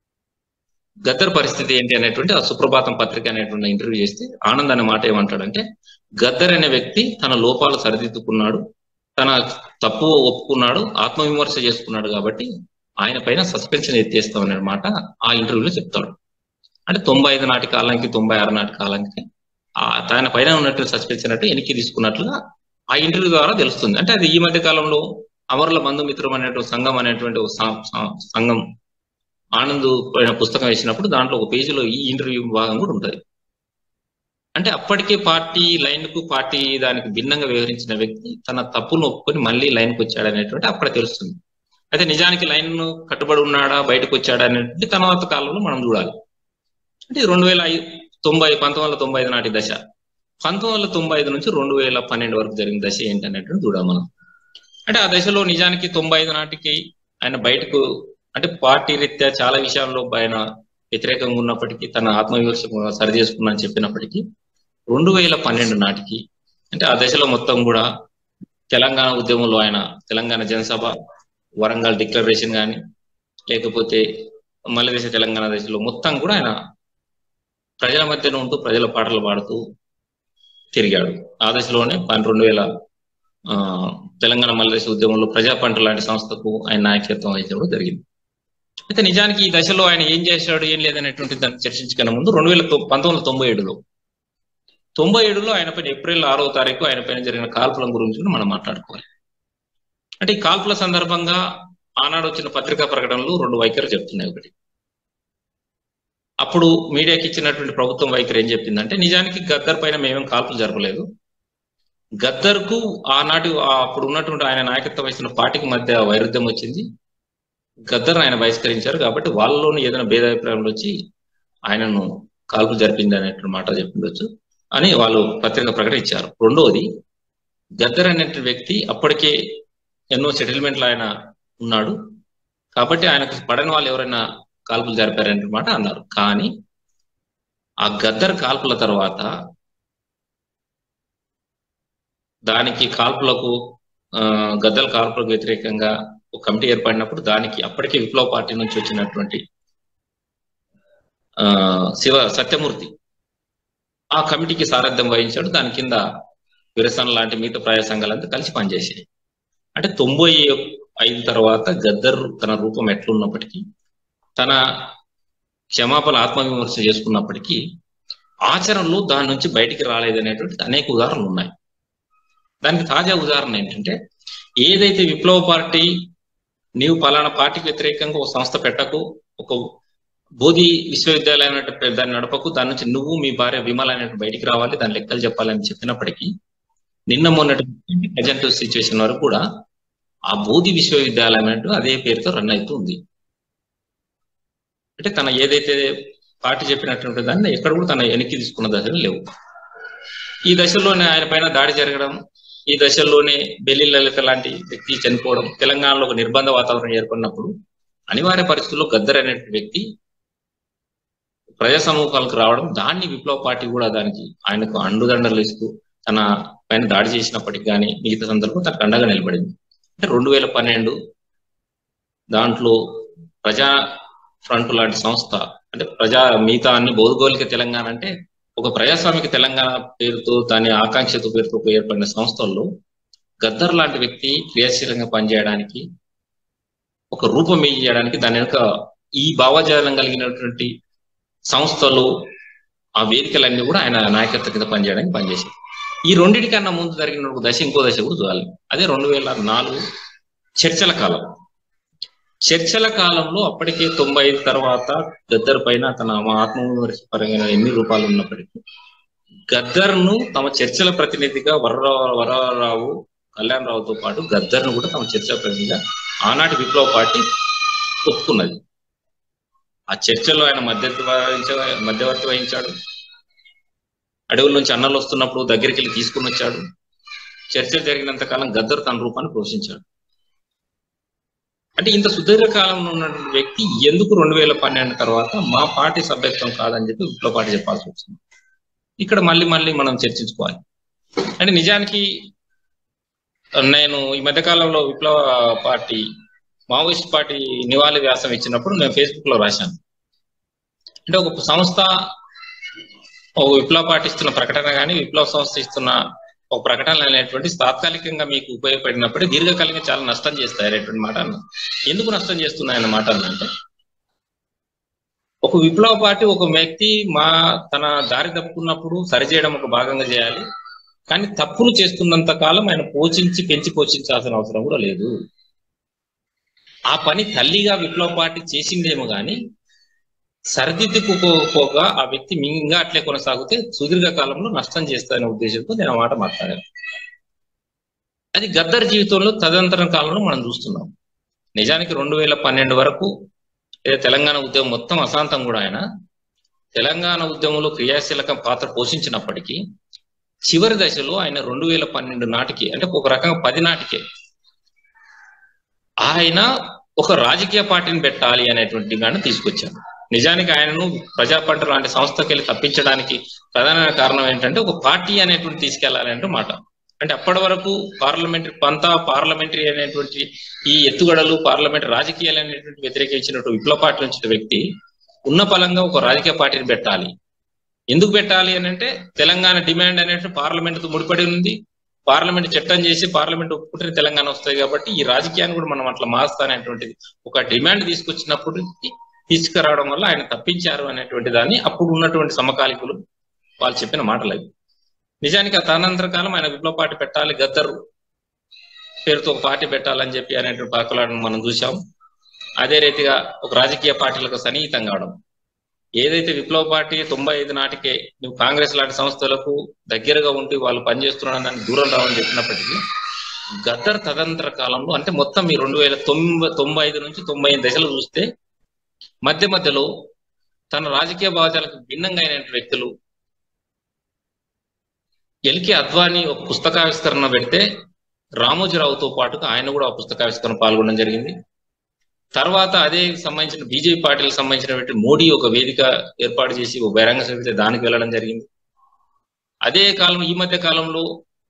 గద్దర్ పరిస్థితి ఏంటి అనేటువంటి ఆ సుప్రభాతం పత్రిక అనేటువంటి ఇంటర్వ్యూ చేస్తే ఆనంద్ అనే మాట ఏమంటాడంటే గద్దర్ అనే వ్యక్తి తన లోపాలు సరిదిద్దుకున్నాడు తన తప్పు ఒప్పుకున్నాడు ఆత్మవిమర్శ చేసుకున్నాడు కాబట్టి ఆయన పైన సస్పెన్షన్ ఎత్తేస్తామనే మాట ఆ ఇంటర్వ్యూలో చెప్తాడు అంటే తొంభై ఐదు నాటి కాలానికి తొంభై ఆరు నాటి కాలానికి ఆ తన పైన ఉన్నట్టు సస్పెన్షన్ అంటే వెనక్కి తీసుకున్నట్లుగా ఆ ఇంటర్వ్యూ ద్వారా తెలుస్తుంది అంటే అది ఈ మధ్య కాలంలో అమరుల బంధుమిత్రం అనేటువంటి సంఘం అనేటువంటి ఒక సం- సం- సంఘం ఆనంద్ పైన పుస్తకం వేసినప్పుడు దాంట్లో ఒక పేజీలో ఈ ఇంటర్వ్యూ భాగం కూడా ఉంటుంది అంటే అప్పటికే పార్టీ లైన్ కు పార్టీ దానికి భిన్నంగా వ్యవహరించిన వ్యక్తి తన తప్పును ఒప్పుకొని మళ్ళీ లైన్ కు వచ్చాడు అనేటువంటి అక్కడ తెలుస్తుంది అయితే నిజానికి లైన్ కట్టుబడి ఉన్నాడా బయటకు వచ్చాడా అనేటువంటి తర్వాత కాలంలో మనం చూడాలి అంటే ఇది రెండు వేల ఐదు తొంభై పంతొమ్మిది వందల తొంభై ఐదు నాటి దశ పంతొమ్మిది వందల తొంభై ఐదు నుంచి రెండు వేల పన్నెండు వరకు జరిగిన దశ ఏంటి అనేటువంటి చూడాలి మనం అంటే ఆ దశలో నిజానికి తొంభై ఐదు నాటికి ఆయన బయటకు అంటే పార్టీ రీత్యా చాలా విషయాల్లో ఆయన వ్యతిరేకంగా ఉన్నప్పటికీ తన ఆత్మవిమర్శ సరి చేసుకున్నా అని చెప్పినప్పటికీ రెండు వేల పన్నెండు నాటికి అంటే ఆ దశలో మొత్తం కూడా తెలంగాణ ఉద్యమంలో ఆయన తెలంగాణ జనసభ వరంగల్ డిక్లరేషన్ కానీ లేకపోతే మల్లదేశ తెలంగాణ దశలో మొత్తం కూడా ఆయన ప్రజల మధ్యన ఉంటూ ప్రజల పాటలు పాడుతూ తిరిగాడు ఆ దశలోనే పన్- రెండు వేల ఆ, తెలంగాణ మల్లదేశ ఉద్యమంలో ప్రజా పంట లాంటి సంస్థకు ఆయన నాయకత్వం వహించడం జరిగింది అయితే నిజానికి ఈ దశలో ఆయన ఏం చేశాడు ఏం లేదనేటువంటి దాన్ని చర్చించుకునే ముందు రెండు వేల తొ- పంతొమ్మిది వందల తొంభై ఏడులో తొంభై ఏడులో ఆయన పైన ఏప్రిల్ ఆరో తారీఖు ఆయన పైన జరిగిన కాల్పుల గురించి కూడా మనం మాట్లాడుకోవాలి అంటే ఈ కాల్పుల సందర్భంగా ఆనాడు వచ్చిన పత్రికా ప్రకటనలు రెండు వైఖరి చెప్తున్నాయి ఒకటి అప్పుడు మీడియాకి ఇచ్చినటువంటి ప్రభుత్వం వైఖరి ఏం చెప్పిందంటే నిజానికి గద్దర్ పైన మేమేం కాల్పులు జరపలేదు గద్దర్కు ఆనాటి ఆ అప్పుడు ఉన్నటువంటి ఆయన నాయకత్వం వహిస్తున్న పార్టీకి మధ్య వైరుధ్యం వచ్చింది గద్దర్ ఆయన బహిష్కరించారు కాబట్టి వాళ్ళలోని ఏదైనా భేదాభిప్రాయంలో వచ్చి ఆయనను కాల్పు జరిపింది అనేటువంటి మాట చెప్పిండొచ్చు అని వాళ్ళు పత్రిక ప్రకటన ఇచ్చారు రెండవది గద్దర్ అనే వ్యక్తి అప్పటికే ఎన్నో సెటిల్మెంట్లు ఆయన ఉన్నాడు కాబట్టి ఆయనకు పడని వాళ్ళు ఎవరైనా కాల్పులు జరిపారనే మాట అన్నారు కానీ ఆ గద్దర్ కాల్పుల తర్వాత దానికి కాల్పులకు ఆ, గద్దల కాల్పులకు వ్యతిరేకంగా ఒక కమిటీ ఏర్పడినప్పుడు దానికి అప్పటికే విప్లవ పార్టీ నుంచి వచ్చినటువంటి ఆ శివ సత్యమూర్తి ఆ కమిటీకి సారథ్యం వహించాడు దాని కింద విరసన లాంటి మిగతా ప్రజా సంఘాలంతా కలిసి పనిచేసాయి అంటే తొంభై ఐదు తర్వాత గద్దర్ తన రూపం ఎట్లున్నప్పటికీ తన క్షమాపణ ఆత్మవిమర్శ చేసుకున్నప్పటికీ ఆచరణలో దాని నుంచి బయటికి రాలేదనేటువంటి అనేక ఉదాహరణలు ఉన్నాయి దానికి తాజా ఉదాహరణ ఏంటంటే ఏదైతే విప్లవ పార్టీ నీవు పలానా పార్టీకి వ్యతిరేకంగా ఒక సంస్థ పెట్టకు ఒక బోధి విశ్వవిద్యాలయం అనే దాన్ని నడపకు దాని నుంచి నువ్వు మీ భార్య విమల అనేటువంటి బయటికి రావాలి దాని లెక్కలు చెప్పాలని చెప్పినప్పటికీ నిన్న మొన్నటి ప్రజెంట్ సిచ్యువేషన్ వరకు కూడా ఆ బోధి విశ్వవిద్యాలయం అంటూ అదే పేరుతో రన్ అవుతుంది అంటే తన ఏదైతే పార్టీ చెప్పినటువంటి దాన్ని ఎక్కడ కూడా తన వెనక్కి తీసుకున్న దశలు లేవు ఈ దశలోనే ఆయన పైన దాడి జరగడం ఈ దశల్లోనే బెల్లి లలిత లాంటి వ్యక్తి చనిపోవడం తెలంగాణలో ఒక నిర్బంధ వాతావరణం ఏర్పడినప్పుడు అనివార్య పరిస్థితుల్లో గద్దర్ అనే వ్యక్తి ప్రజా సమూహాలకు రావడం దాన్ని విప్లవ పార్టీ కూడా దానికి ఆయనకు అండుదండలు ఇస్తూ తన పైన దాడి చేసినప్పటికీ కానీ మిగతా సందర్భం తనకు అండగా నిలబడింది అంటే రెండు వేల పన్నెండు దాంట్లో ప్రజా ఫ్రంట్ లాంటి సంస్థ అంటే ప్రజా మిగతా అన్ని భౌగోళిక తెలంగాణ అంటే ఒక ప్రజాస్వామిక తెలంగాణ పేరుతో దాని ఆకాంక్షతో పేరుతో ఏర్పడిన సంస్థల్లో గద్దర్ లాంటి వ్యక్తి క్రియాశీలంగా పనిచేయడానికి ఒక రూపం ఇయ్యడానికి దాని వెనుక ఈ భావజాలం కలిగినటువంటి సంస్థలు ఆ వేదికలన్నీ కూడా ఆయన నాయకత్వ కింద పనిచేయడానికి పనిచేశారు ఈ రెండింటికన్నా ముందు జరిగిన ఒక దశ ఇంకో దశ కూడా చూడాలి అదే రెండు వేల నాలుగు చర్చల కాలం చర్చల కాలంలో అప్పటికే తొంభై ఐదు తర్వాత గద్దర్ పైన తన ఆత్మవిమర్శ పరంగా ఎన్ని రూపాయలు ఉన్నప్పటికీ గద్దర్ ను తమ చర్చల ప్రతినిధిగా వరరావు వరరావు కళ్యాణ్ రావుతో పాటు గద్దర్ ను కూడా తమ చర్చల ప్రతినిధిగా ఆనాటి విప్లవ పార్టీ ఒప్పుకున్నది ఆ చర్చలో ఆయన మధ్యవర్తి వహించ మధ్యవర్తి వహించాడు అడవుల నుంచి అన్నలు వస్తున్నప్పుడు దగ్గరికి వెళ్ళి తీసుకుని వచ్చాడు చర్చలు జరిగినంత కాలం గద్దర్ తన రూపాన్ని పోషించాడు అంటే ఇంత సుదీర్ఘ కాలంలో ఉన్నటువంటి వ్యక్తి ఎందుకు రెండు వేల పన్నెండు తర్వాత మా పార్టీ సభ్యత్వం కాదని చెప్పి విప్లవ పార్టీ చెప్పాల్సి వచ్చింది ఇక్కడ మళ్ళీ మళ్ళీ మనం చర్చించుకోవాలి అంటే నిజానికి నేను ఈ మధ్య కాలంలో విప్లవ పార్టీ మావోయిస్ట్ పార్టీ నివాళి వ్యాసం ఇచ్చినప్పుడు నేను ఫేస్బుక్ లో రాశాను అంటే ఒక సంస్థ ఒక విప్లవ పార్టీ ఇస్తున్న ప్రకటన కానీ విప్లవ సంస్థ ఇస్తున్న ఒక ప్రకటన అనేటువంటి తాత్కాలికంగా మీకు ఉపయోగపడినప్పుడే దీర్ఘకాలికంగా చాలా నష్టం చేస్తాయి అనేటువంటి మాట అన్న ఎందుకు నష్టం చేస్తున్నాయన్న మాట అన్నంటే ఒక విప్లవ పార్టీ ఒక వ్యక్తి మా తన దారి తప్పుకున్నప్పుడు సరిచేయడం ఒక భాగంగా చేయాలి కానీ తప్పులు చేస్తున్నంత కాలం ఆయన పోషించి పెంచి పోషించాల్సిన అవసరం కూడా లేదు ఆ పని తల్లిగా విప్లవ పార్టీ చేసిందేమో గాని సరిదిద్దుకుపోగా ఆ వ్యక్తి ఇంకా అట్లే కొనసాగితే సుదీర్ఘ కాలంలో నష్టం చేస్తారనే ఉద్దేశంతో నేను ఆ మాట మాట్లాడాను అది గద్దర్ జీవితంలో తదనంతరం కాలంలో మనం చూస్తున్నాం నిజానికి రెండు వేల పన్నెండు వరకు లేదా తెలంగాణ ఉద్యమం మొత్తం అశాంతం కూడా ఆయన తెలంగాణ ఉద్యమంలో క్రియాశీలక పాత్ర పోషించినప్పటికీ చివరి దశలో ఆయన రెండు వేల పన్నెండు నాటికి అంటే ఒక రకంగా పది నాటికే ఆయన ఒక రాజకీయ పార్టీని పెట్టాలి అనేటువంటి డిమాండ్ తీసుకొచ్చారు నిజానికి ఆయనను ప్రజా పంట లాంటి సంస్థకి వెళ్ళి తప్పించడానికి ప్రధాన కారణం ఏంటంటే ఒక పార్టీ అనేటువంటి తీసుకెళ్లాలి అంటే మాట అంటే అప్పటి వరకు పార్లమెంటరీ పంత పార్లమెంటరీ అనేటువంటి ఈ ఎత్తుగడలు పార్లమెంటరీ రాజకీయాలు అనేటువంటి వ్యతిరేకించినటువంటి విప్లవ పార్టీ నుంచి వ్యక్తి ఉన్న పలంగా ఒక రాజకీయ పార్టీని పెట్టాలి ఎందుకు పెట్టాలి అని అంటే తెలంగాణ డిమాండ్ అనేటువంటి పార్లమెంట్ తో ముడిపడి ఉంది పార్లమెంట్ చట్టం చేసి పార్లమెంట్ ఒప్పుకుంటే తెలంగాణ వస్తాయి కాబట్టి ఈ రాజకీయాన్ని కూడా మనం అట్లా మారుస్తానటువంటిది ఒక డిమాండ్ తీసుకొచ్చినప్పుడు తీసుకురావడం వల్ల ఆయన తప్పించారు అనేటువంటి దాన్ని అప్పుడు ఉన్నటువంటి సమకాలికులు వాళ్ళు చెప్పిన మాటలు అవి నిజానికి ఆ తదనంతర కాలం ఆయన విప్లవ పార్టీ పెట్టాలి గద్దరు పేరుతో ఒక పార్టీ పెట్టాలని చెప్పి అనేటువంటి పాకులను మనం చూసాం అదే రీతిగా ఒక రాజకీయ పార్టీలకు సన్నిహితం కావడం ఏదైతే విప్లవ పార్టీ తొంభై ఐదు నాటికే నువ్వు కాంగ్రెస్ లాంటి సంస్థలకు దగ్గరగా ఉండి వాళ్ళు పనిచేస్తున్నారని దూరం రావని చెప్పినప్పటికీ గద్దర్ తదంతర కాలంలో అంటే మొత్తం ఈ రెండు వేల తొంభై తొంభై ఐదు నుంచి తొంభై ఐదు దశలు చూస్తే మధ్య మధ్యలో తన రాజకీయ భావాలకు భిన్నంగా అయిన వ్యక్తులు ఎల్కే అద్వానీ ఒక పుస్తకావిష్కరణ పెడితే రామోజీరావుతో పాటుగా ఆయన కూడా ఆ పుస్తకావిష్కరణ పాల్గొనడం జరిగింది తర్వాత అదే సంబంధించిన బీజేపీ పార్టీలకు సంబంధించినటువంటి మోడీ ఒక వేదిక ఏర్పాటు చేసి ఒక బహిరంగ సభ దానికి వెళ్ళడం జరిగింది అదే కాలం ఈ మధ్య కాలంలో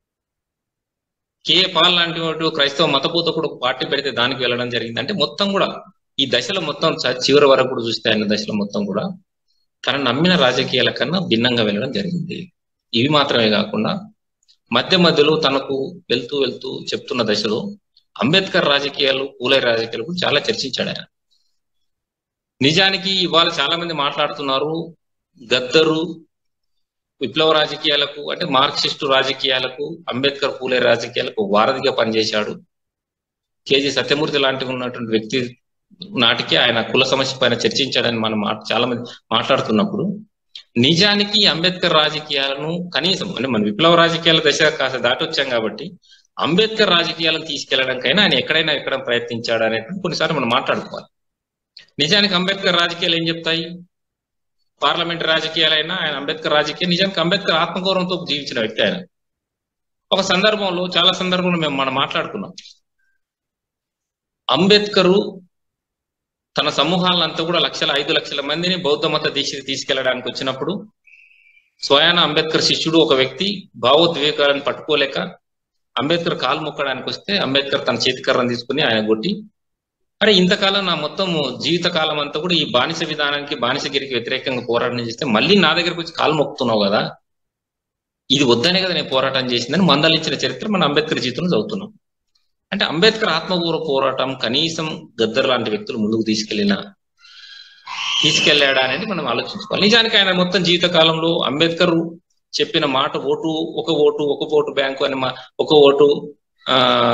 కే పాల్ లాంటి వాడు క్రైస్తవ మతపోత కూడా ఒక పార్టీ పెడితే దానికి వెళ్ళడం జరిగింది అంటే మొత్తం కూడా ఈ దశలో మొత్తం చివరి వరకు కూడా చూస్తే ఆయన దశలో మొత్తం కూడా తన నమ్మిన రాజకీయాల కన్నా భిన్నంగా వెళ్ళడం జరిగింది ఇవి మాత్రమే కాకుండా మధ్య మధ్యలో తనకు వెళ్తూ వెళ్తూ చెప్తున్న దశలో అంబేద్కర్ రాజకీయాలు పూలే రాజకీయాలు కూడా చాలా చర్చించాడు ఆయన నిజానికి ఇవాళ చాలా మంది మాట్లాడుతున్నారు గద్దరు విప్లవ రాజకీయాలకు అంటే మార్క్సిస్టు రాజకీయాలకు అంబేద్కర్ పూలే రాజకీయాలకు వారధిగా పనిచేశాడు కేజీ సత్యమూర్తి లాంటి ఉన్నటువంటి వ్యక్తి నాటికి ఆయన కుల సమస్య పైన చర్చించాడని మనం చాలా మంది మాట్లాడుతున్నప్పుడు నిజానికి అంబేద్కర్ రాజకీయాలను కనీసం అంటే మన విప్లవ రాజకీయాల దశ కాస్త దాటొచ్చాం కాబట్టి అంబేద్కర్ రాజకీయాలను తీసుకెళ్లడానికైనా ఆయన ఎక్కడైనా ఎక్కడ ప్రయత్నించాడు అనేటువంటి కొన్నిసార్లు మనం మాట్లాడుకోవాలి నిజానికి అంబేద్కర్ రాజకీయాలు ఏం చెప్తాయి పార్లమెంటరీ రాజకీయాలైనా ఆయన అంబేద్కర్ రాజకీయం నిజానికి అంబేద్కర్ ఆత్మగౌరవంతో జీవించిన వ్యక్తి ఆయన ఒక సందర్భంలో చాలా సందర్భంలో మేము మనం మాట్లాడుకున్నాం అంబేద్కరు తన సమూహాలంతా కూడా లక్షల ఐదు లక్షల మందిని బౌద్ధ మత దీక్షకి తీసుకెళ్లడానికి వచ్చినప్పుడు స్వయాన అంబేద్కర్ శిష్యుడు ఒక వ్యక్తి భావోద్వేగాలను పట్టుకోలేక అంబేద్కర్ కాలు మొక్కడానికి వస్తే అంబేద్కర్ తన చేతికర్రను తీసుకుని ఆయన కొట్టి అరే ఇంతకాలం నా మొత్తం జీవిత కాలం అంతా కూడా ఈ బానిస విధానానికి బానిసగిరికి వ్యతిరేకంగా పోరాటం చేస్తే మళ్ళీ నా దగ్గరకు వచ్చి కాలు మొక్కుతున్నావు కదా ఇది వద్దనే కదా నేను పోరాటం చేసిందని మందలించిన చరిత్ర మన అంబేద్కర్ జీవితంలో చదువుతున్నాం అంటే అంబేద్కర్ ఆత్మగౌరవ పోరాటం కనీసం గద్దర్ లాంటి వ్యక్తులు ముందుకు తీసుకెళ్లిన తీసుకెళ్లాడా అనేది మనం ఆలోచించుకోవాలి నిజానికి ఆయన మొత్తం జీవిత కాలంలో అంబేద్కర్ చెప్పిన మాట ఓటు ఒక ఓటు ఒక ఓటు బ్యాంకు అని మా ఒక ఓటు ఆ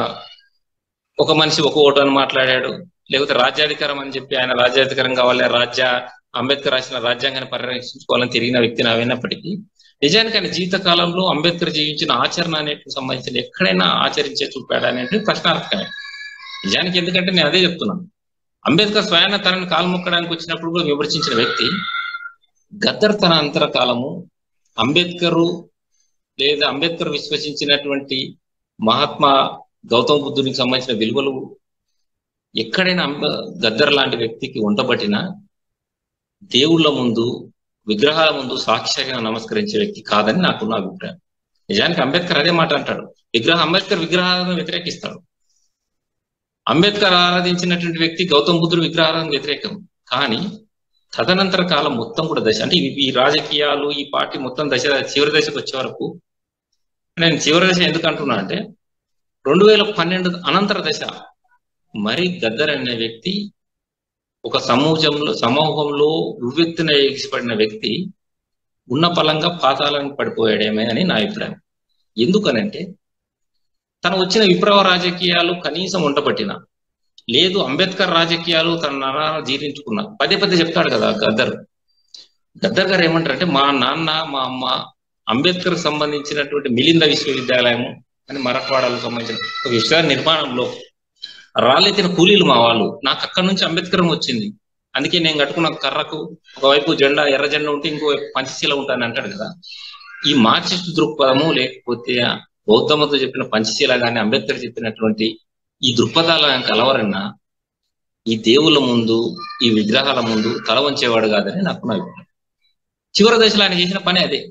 ఒక మనిషి ఒక ఓటు అని మాట్లాడాడు లేకపోతే రాజ్యాధికారం అని చెప్పి ఆయన రాజ్యాధికారం కావాలి రాజ్య అంబేద్కర్ రాసిన రాజ్యాంగాన్ని పరిరక్షించుకోవాలని తిరిగిన వ్యక్తిని అయినప్పటికీ నిజానికి ఆయన జీవిత కాలంలో అంబేద్కర్ జీవించిన ఆచరణ అనేటికి సంబంధించిన ఎక్కడైనా ఆచరించే చూపాడా అనేది ప్రశ్నార్థకమే నిజానికి ఎందుకంటే నేను అదే చెప్తున్నాను అంబేద్కర్ స్వయాన తనని కాలు మొక్కడానికి వచ్చినప్పుడు కూడా విమర్శించిన వ్యక్తి గద్దర్ తన అంతర కాలము అంబేద్కర్ లేదా అంబేద్కర్ విశ్వసించినటువంటి మహాత్మా గౌతమ బుద్ధునికి సంబంధించిన విలువలు ఎక్కడైనా అంబ గద్దర్ లాంటి వ్యక్తికి ఉండబట్టిన దేవుళ్ళ ముందు విగ్రహాల ముందు సాక్షిగా నమస్కరించే వ్యక్తి కాదని నాకున్న అభిప్రాయం నిజానికి అంబేద్కర్ అదే మాట అంటాడు విగ్రహ అంబేద్కర్ విగ్రహాలను వ్యతిరేకిస్తాడు అంబేద్కర్ ఆరాధించినటువంటి వ్యక్తి గౌతమ బుద్ధుడు విగ్రహాలను వ్యతిరేకం కానీ తదనంతర కాలం మొత్తం కూడా దశ అంటే ఈ రాజకీయాలు ఈ పార్టీ మొత్తం దశ చివరి దశకు వచ్చే వరకు నేను చివరి దశ ఎందుకు అంటున్నా అంటే రెండు వేల పన్నెండు అనంతర దశ మరి గద్దర్ అనే వ్యక్తి ఒక సమూహంలో సమూహంలో ఉవ్వెత్తున ఎగిసిపడిన వ్యక్తి ఉన్న పలంగా పాతాళానికి పడిపోయాడేమే అని నా అభిప్రాయం ఎందుకనంటే తను వచ్చిన విప్లవ రాజకీయాలు కనీసం ఉండబట్టిన లేదు అంబేద్కర్ రాజకీయాలు తన నరాలు జీర్ణించుకున్న పదే పదే చెప్తాడు కదా గద్దర్ గద్దర్ గారు ఏమంటారంటే మా నాన్న మా అమ్మ అంబేద్కర్ సంబంధించినటువంటి మిలింద విశ్వవిద్యాలయం అని మరట్వాడలకు సంబంధించిన ఒక విశ్వ నిర్మాణంలో రాళ్ళెత్తిన కూలీలు మా వాళ్ళు నాకు అక్కడి నుంచి అంబేద్కరం వచ్చింది అందుకే నేను కట్టుకున్న కర్రకు ఒకవైపు జెండా ఎర్ర జెండా ఉంటే ఇంకో పంచశీల ఉంటాను అంటాడు కదా ఈ మార్క్సిస్ట్ దృక్పథము లేకపోతే బౌద్ధమతో చెప్పిన పంచశీల కానీ అంబేద్కర్ చెప్పినటువంటి ఈ దృక్పథాల కలవరన్నా ఈ దేవుళ్ళ ముందు ఈ విగ్రహాల ముందు తల వంచేవాడు కాదని నాకు నా అభిప్రాయం చివరి దశలో ఆయన చేసిన పని అదే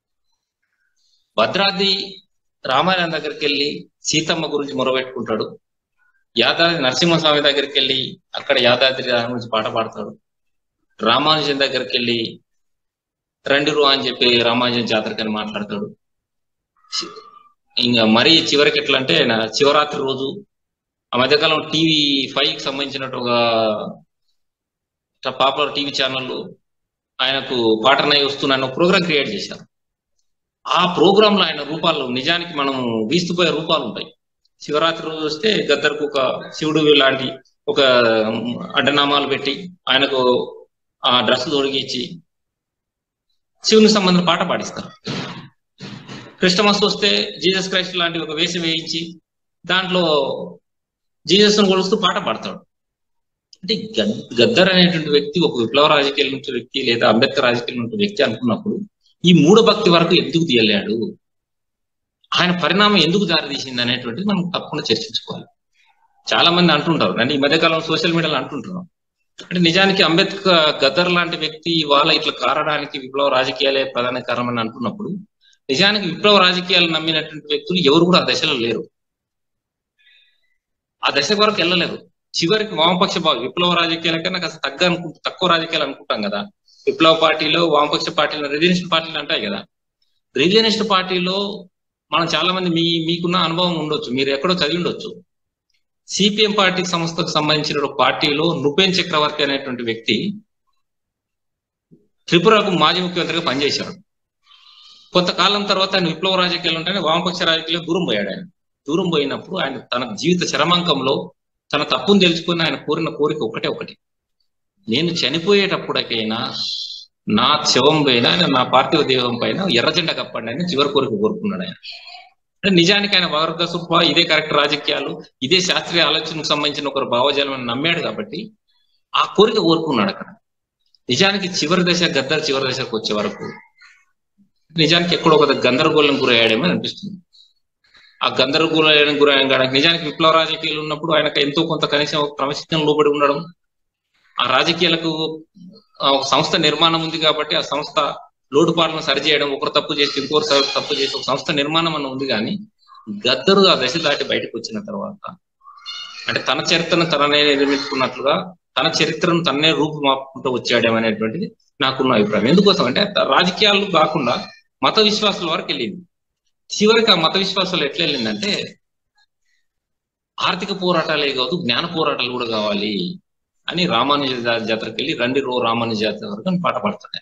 భద్రాద్రి రామాయణం దగ్గరికి వెళ్ళి సీతమ్మ గురించి మొరబెట్టుకుంటాడు యాదాద్రి నరసింహస్వామి దగ్గరికి వెళ్ళి అక్కడ యాదాద్రి రామ గురించి పాట పాడతాడు రామానుజన్ దగ్గరికి వెళ్ళి రండిరు అని చెప్పి రామానుజన్ జాతరకని మాట్లాడతాడు ఇంకా మరీ చివరికి ఎట్లా అంటే ఆయన శివరాత్రి రోజు ఆ మధ్యకాలం టీవీ ఫైవ్ కి సంబంధించినట్టు ఒక పాపులర్ టీవీ ఛానల్ ఆయనకు పాటనై వస్తున్న ప్రోగ్రామ్ క్రియేట్ చేశారు ఆ ప్రోగ్రామ్ లో ఆయన రూపాలు నిజానికి మనం వీస్తుపోయే రూపాలు ఉంటాయి శివరాత్రి రోజు వస్తే గద్దర్కు ఒక శివుడు లాంటి ఒక అడ్డనామాలు పెట్టి ఆయనకు ఆ డ్రెస్ తొడిగించి శివునికి సంబంధించిన పాట పాడిస్తారు క్రిస్టమస్ వస్తే జీసస్ క్రైస్ట్ లాంటి ఒక వేషం వేయించి దాంట్లో జీసస్ ను కొలుస్తూ పాట పాడతాడు అంటే గద్దర్ అనేటువంటి వ్యక్తి ఒక విప్లవ రాజకీయాల నుంచి వ్యక్తి లేదా అంబేద్కర్ రాజకీయాల నుంచి వ్యక్తి అనుకున్నప్పుడు ఈ మూఢ భక్తి వరకు ఎందుకు తీయలేడు ఆయన పరిణామం ఎందుకు దారితీసింది అనేటువంటిది మనం తప్పకుండా చర్చించుకోవాలి చాలా మంది అంటుంటారు అంటే ఈ మధ్యకాలం సోషల్ మీడియాలో అంటుంటున్నాం అంటే నిజానికి అంబేద్కర్ గద్దర్ లాంటి వ్యక్తి వాళ్ళ ఇట్లా కారడానికి విప్లవ రాజకీయాలే ప్రధాన కారణం అని అంటున్నప్పుడు నిజానికి విప్లవ రాజకీయాలు నమ్మినటువంటి వ్యక్తులు ఎవరు కూడా ఆ దశలో లేరు ఆ దశ వరకు వెళ్ళలేదు చివరికి వామపక్ష విప్లవ రాజకీయాల కన్నా కాస్త తగ్గ అనుకు తక్కువ రాజకీయాలు అనుకుంటాం కదా విప్లవ పార్టీలో వామపక్ష పార్టీలో రిజనిస్ట్ పార్టీలు అంటాయి కదా రిజనిస్ట్ పార్టీలో మనం చాలా మంది మీ మీకున్న అనుభవం ఉండొచ్చు మీరు ఎక్కడో చదివి ఉండొచ్చు సిపిఎం పార్టీ సంస్థకు సంబంధించిన ఒక పార్టీలో నుపేన్ చక్రవర్తి అనేటువంటి వ్యక్తి త్రిపురకు మాజీ ముఖ్యమంత్రిగా పనిచేశాడు కొంతకాలం తర్వాత ఆయన విప్లవ రాజకీయాలు ఉంటేనే వామపక్ష రాజకీయాలు దూరం పోయాడు ఆయన దూరం పోయినప్పుడు ఆయన తన జీవిత చరమాంకంలో తన తప్పును తెలుసుకుని ఆయన కోరిన కోరిక ఒకటే ఒకటి నేను చనిపోయేటప్పటికైనా నా శవం పైన నా పార్థివ దేహం పైన ఎర్రజెండా కప్పండి అని చివరి కోరిక కోరుకున్నాడు ఆయన అంటే నిజానికి ఆయన వర్గ సుప్ప ఇదే కరెక్ట్ రాజకీయాలు ఇదే శాస్త్రీయ ఆలోచనకు సంబంధించిన ఒకరు భావజాలం అని నమ్మాడు కాబట్టి ఆ కోరిక కోరుకున్నాడు అక్కడ నిజానికి చివరి దశ గద్దర్ చివరి దశకు వచ్చే వరకు నిజానికి ఎక్కడో ఒక గందరగోళం గురయ్యాడేమో అనిపిస్తుంది ఆ గందరగోళానికి గురయ్యాడు నిజానికి విప్లవ రాజకీయాలు ఉన్నప్పుడు ఆయనకు ఎంతో కొంత కనీసం క్రమశిక్షణ లోబడి ఉండడం ఆ రాజకీయాలకు ఆ, ఒక సంస్థ నిర్మాణం ఉంది కాబట్టి ఆ సంస్థ లోటుపాట్లను సరిచేయడం ఒకరు తప్పు చేసి ఇంకొకరు స- తప్పు చేసి ఒక సంస్థ నిర్మాణం అని ఉంది కానీ గద్దరు ఆ దశ దాటి బయటకు వచ్చిన తర్వాత అంటే తన చరిత్రను తననే నిర్మించుకున్నట్లుగా తన చరిత్రను తన్నే రూపుమాపుకుంటూ వచ్చాడు అనేటువంటిది నాకున్న అభిప్రాయం ఎందుకోసం అంటే రాజకీయాలు కాకుండా మత విశ్వాసాల వరకు వెళ్ళింది చివరికి ఆ మత విశ్వాసాలు ఎట్లా వెళ్ళిందంటే ఆర్థిక పోరాటాలే కాదు జ్ఞాన పోరాటాలు కూడా కావాలి అని రామానుజ జా- జాతరకి వెళ్ళి రండి రో రామానుజ జాతర వరకు అని పాట పాడుతున్నాయి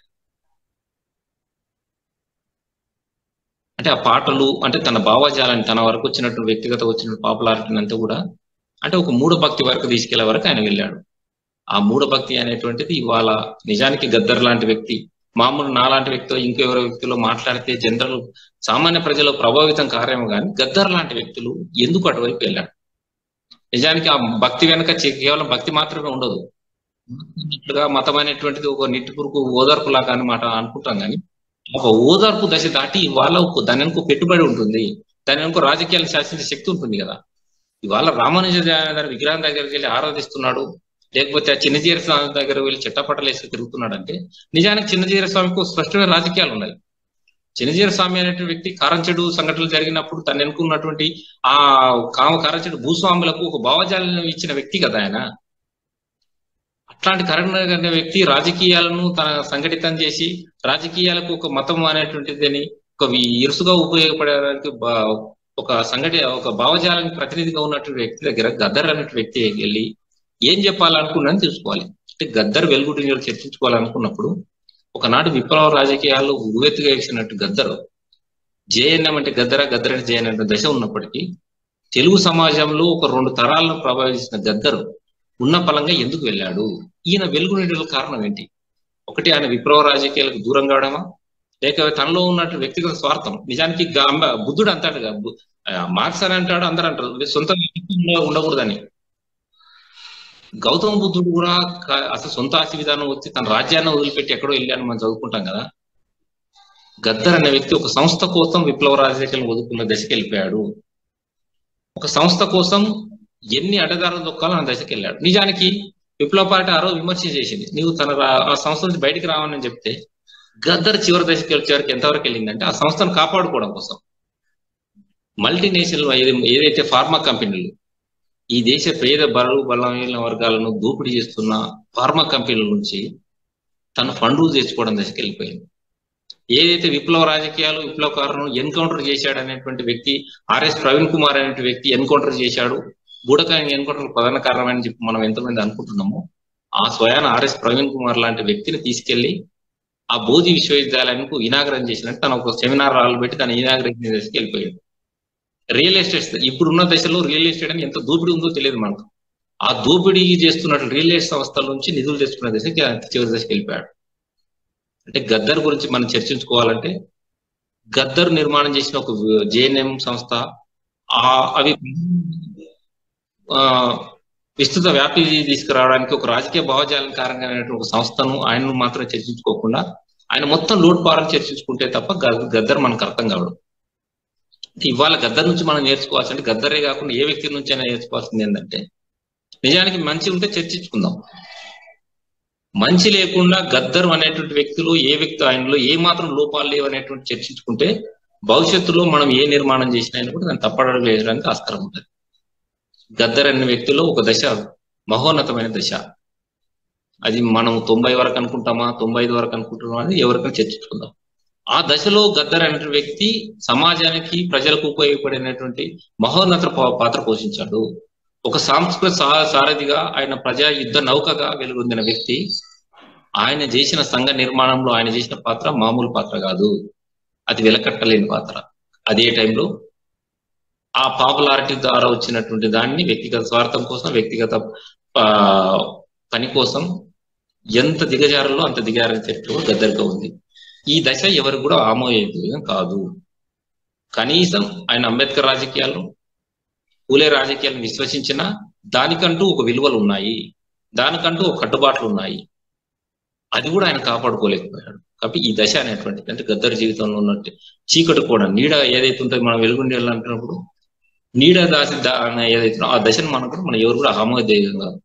అంటే ఆ పాటలు అంటే తన భావజాలాన్ని తన వరకు వచ్చినట్టు వ్యక్తిగత వచ్చిన పాపులారిటీని అంతా కూడా అంటే ఒక మూఢ భక్తి వరకు తీసుకెళ్లే వరకు ఆయన వెళ్ళాడు ఆ మూఢ భక్తి అనేటువంటిది ఇవాళ నిజానికి గద్దర్ లాంటి వ్యక్తి మామూలు నాలాంటి వ్యక్తితో ఇంకెవరో వ్యక్తిలో మాట్లాడితే జనరల్ సామాన్య ప్రజలు ప్రభావితం కారేమో కానీ గద్దర్ లాంటి వ్యక్తులు ఎందుకు అటువైపు వెళ్ళాడు నిజానికి ఆ భక్తి వెనక చే- కేవలం భక్తి మాత్రమే ఉండదు అన్నట్లుగా మతం అనేటువంటిది ఒక నిట్టు పురుగు ఓదార్పు లాగా అని మాట అనుకుంటాం కానీ ఒక ఓదార్పు దశ దాటి ఇవాళ ఒక దాని వెనుక పెట్టుబడి ఉంటుంది దాని వెనుక రాజకీయాలను శాసించే శక్తి ఉంటుంది కదా ఇవాళ రామానుజ గారి విగ్రహం దగ్గరికి వెళ్ళి ఆరాధిస్తున్నాడు లేకపోతే ఆ చిన్నజీర స్వామి దగ్గర వెళ్ళి చిట్టపట్టలు వేసి తిరుగుతున్నాడు అంటే నిజానికి చిన్నజీర స్వామికి ఒక స్పష్టమైన రాజకీయాలు ఉన్నాయి చిన్నజీర స్వామి అనేటువంటి వ్యక్తి కారంచెడు సంఘటనలు జరిగినప్పుడు తను ఎన్నుకున్నటువంటి ఆ కామ కారంచెడు భూస్వాములకు ఒక భావజాలను ఇచ్చిన వ్యక్తి కదా ఆయన అట్లాంటి కరీంనగర్ అనే వ్యక్తి రాజకీయాలను తన సంఘటితం చేసి రాజకీయాలకు ఒక మతం అనేటువంటిదని ఒక వి- ఇరుసుగా ఉపయోగపడడానికి బా- ఒక సంఘటి ఒక భావజాలానికి ప్రతినిధిగా ఉన్నటువంటి వ్యక్తి దగ్గర గద్దర్ అనేటువంటి వ్యక్తి వెళ్ళి ఏం చెప్పాలనుకున్నాను తెలుసుకోవాలి అంటే గద్దర్ వెలుగుడి చర్చించుకోవాలనుకున్నప్పుడు ఒకనాడు విప్లవ రాజకీయాలు ఉవ్వెత్తుగా వేసినట్టు గద్దరు జేఎన్ఎం అంటే గద్దర గద్దర అంటే జేఎన్ అంటే దశ ఉన్నప్పటికీ తెలుగు సమాజంలో ఒక రెండు తరాలను ప్రభావించిన గద్దరు ఉన్న పలంగా ఎందుకు వెళ్ళాడు ఈయన వెలుగునీడల కారణం ఏంటి ఒకటి ఆయన విప్లవ రాజకీయాలకు దూరం కావడమా లేక తనలో ఉన్నట్టు వ్యక్తిగత స్వార్థం నిజానికి గాంబ బుద్ధుడు అంటాడుగా బు- ఆ, మార్క్స్ అని అంటాడు అందరూ అంటారు సొంత వ్యక్తిత్వం ఉండ- ఉండకూడదని గౌతమ బుద్ధుడు కూడా క- అసలు సొంత ఆస్తి విధానం వచ్చి తన రాజ్యాన్ని వదిలిపెట్టి ఎక్కడో వెళ్ళాను మనం చదువుకుంటాం కదా గద్దర్ అనే వ్యక్తి ఒక సంస్థ కోసం విప్లవ రాజకీయాలను వదులుకున్న దశకి వెళ్ళిపోయాడు ఒక సంస్థ కోసం ఎన్ని అడ్డదారులు దొక్కాలో ఆ దశకి వెళ్ళాడు నిజానికి విప్లవ పార్టీ ఆ రోజు విమర్శ చేసింది నీవు తన రా- ఆ సంస్థ నుంచి బయటికి రావాలని చెప్తే గద్దర్ చివరి దశకి వచ్చేవరకు ఎంతవరకు వెళ్ళిందంటే ఆ సంస్థను కాపాడుకోవడం కోసం మల్టీనేషనల్ ఏదైతే ఫార్మా కంపెనీలు ఈ దేశ పేద బరువు బలమైన వర్గాలను దోపిడీ చేస్తున్న ఫార్మా కంపెనీల నుంచి తన ఫండ్లు తెచ్చుకోవడం దశకి వెళ్ళిపోయింది ఏదైతే విప్లవ రాజకీయాలు విప్లవకారులను ఎన్కౌంటర్ చేశాడు అనేటువంటి వ్యక్తి ఆర్ఎస్ ప్రవీణ్ కుమార్ అనే వ్యక్తి ఎన్కౌంటర్ చేశాడు బూడకాయ ఎన్కౌంటర్ ప్రధాన కారణం అని చెప్పి మనం ఎంతమంది అనుకుంటున్నామో ఆ స్వయాన ఆర్ఎస్ ప్రవీణ్ కుమార్ లాంటి వ్యక్తిని తీసుకెళ్లి ఆ బోధి విశ్వవిద్యాలయానికి ఇనాగ్రం చేసినట్టు తన ఒక సెమినార్ రాళ్ళు పెట్టి తన ఇనాగ్రేషన్ దశకి వెళ్ళిపోయాడు రియల్ ఎస్టేట్ ఇప్పుడున్న దశలో రియల్ ఎస్టేట్ అని ఎంత దోపిడీ ఉందో తెలియదు మనకు ఆ దోపిడీ చేస్తున్నట్టు రియల్ ఎస్టేట్ సంస్థల నుంచి నిధులు తెచ్చుకున్న దశకి ఆయన చివరి దశకి వెళ్ళిపోయాడు అంటే గద్దర్ గురించి మనం చర్చించుకోవాలంటే గద్దర్ నిర్మాణం చేసిన ఒక జేఎన్ఎం సంస్థ ఆ అవి ఆ విస్తృత వ్యాప్తి తీసుకురావడానికి ఒక రాజకీయ భావజాలం కారణంగా ఒక సంస్థను ఆయనను మాత్రం చర్చించుకోకుండా ఆయన మొత్తం లోడ్ పారని చర్చించుకుంటే తప్ప గ- గద్దర్ మనకు అర్థం కావడం ఇవాళ గద్దర్ నుంచి మనం నేర్చుకోవాల్సి అంటే గద్దరే కాకుండా ఏ వ్యక్తి నుంచి అయినా నేర్చుకోవాల్సింది ఏంటంటే నిజానికి మంచి ఉంటే చర్చించుకుందాం మంచి లేకుండా గద్దర్ అనేటువంటి వ్యక్తులు ఏ వ్యక్తి ఆయనలో ఏ మాత్రం లోపాలు లేవు అనేటువంటి చర్చించుకుంటే భవిష్యత్తులో మనం ఏ నిర్మాణం చేసినా అయినా కూడా దాన్ని తప్పడలు వేయడానికి ఆస్కారం ఉంటుంది గద్దర్ అనే వ్యక్తిలో ఒక దశ మహోన్నతమైన దశ అది మనం తొంభై వరకు అనుకుంటామా తొంభై ఐదు వరకు అనుకుంటున్నామా అని ఎవరికైనా చర్చించుకుందాం ఆ దశలో గద్దర్ అనే వ్యక్తి సమాజానికి ప్రజలకు ఉపయోగపడినటువంటి మహోన్నత పా- పాత్ర పోషించాడు ఒక సాంస్కృతిక సా- సారథిగా ఆయన ప్రజా యుద్ధ నౌకగా వెలుగొందిన వ్యక్తి ఆయన చేసిన సంఘ నిర్మాణంలో ఆయన చేసిన పాత్ర మామూలు పాత్ర కాదు అది వెలకట్టలేని పాత్ర అదే టైంలో ఆ పాపులారిటీ ద్వారా వచ్చినటువంటి దాన్ని వ్యక్తిగత స్వార్థం కోసం వ్యక్తిగత ఆ, పని కోసం ఎంత దిగజారులో అంత దిగారని చరిత్ర గద్దరిగా ఉంది ఈ దశ ఎవరు కూడా ఆమోదయోగ్యం కాదు కనీసం ఆయన అంబేద్కర్ రాజకీయాలు పూలే రాజకీయాలను విశ్వసించిన దానికంటూ ఒక విలువలు ఉన్నాయి దానికంటూ ఒక కట్టుబాట్లు ఉన్నాయి అది కూడా ఆయన కాపాడుకోలేకపోయాడు కాబట్టి ఈ దశ అనేటువంటిది అంటే గద్దర్ జీవితంలో ఉన్నట్టు చీకటి కూడా నీడ ఏదైతే ఉంటుందో మనం వెలుగుండి అంటున్నప్పుడు నీడ దాసి దా- అనే ఏదైతే ఉందో ఆ దశను మనం కూడా మనం ఎవరు కూడా ఆమోదయోగం కాదు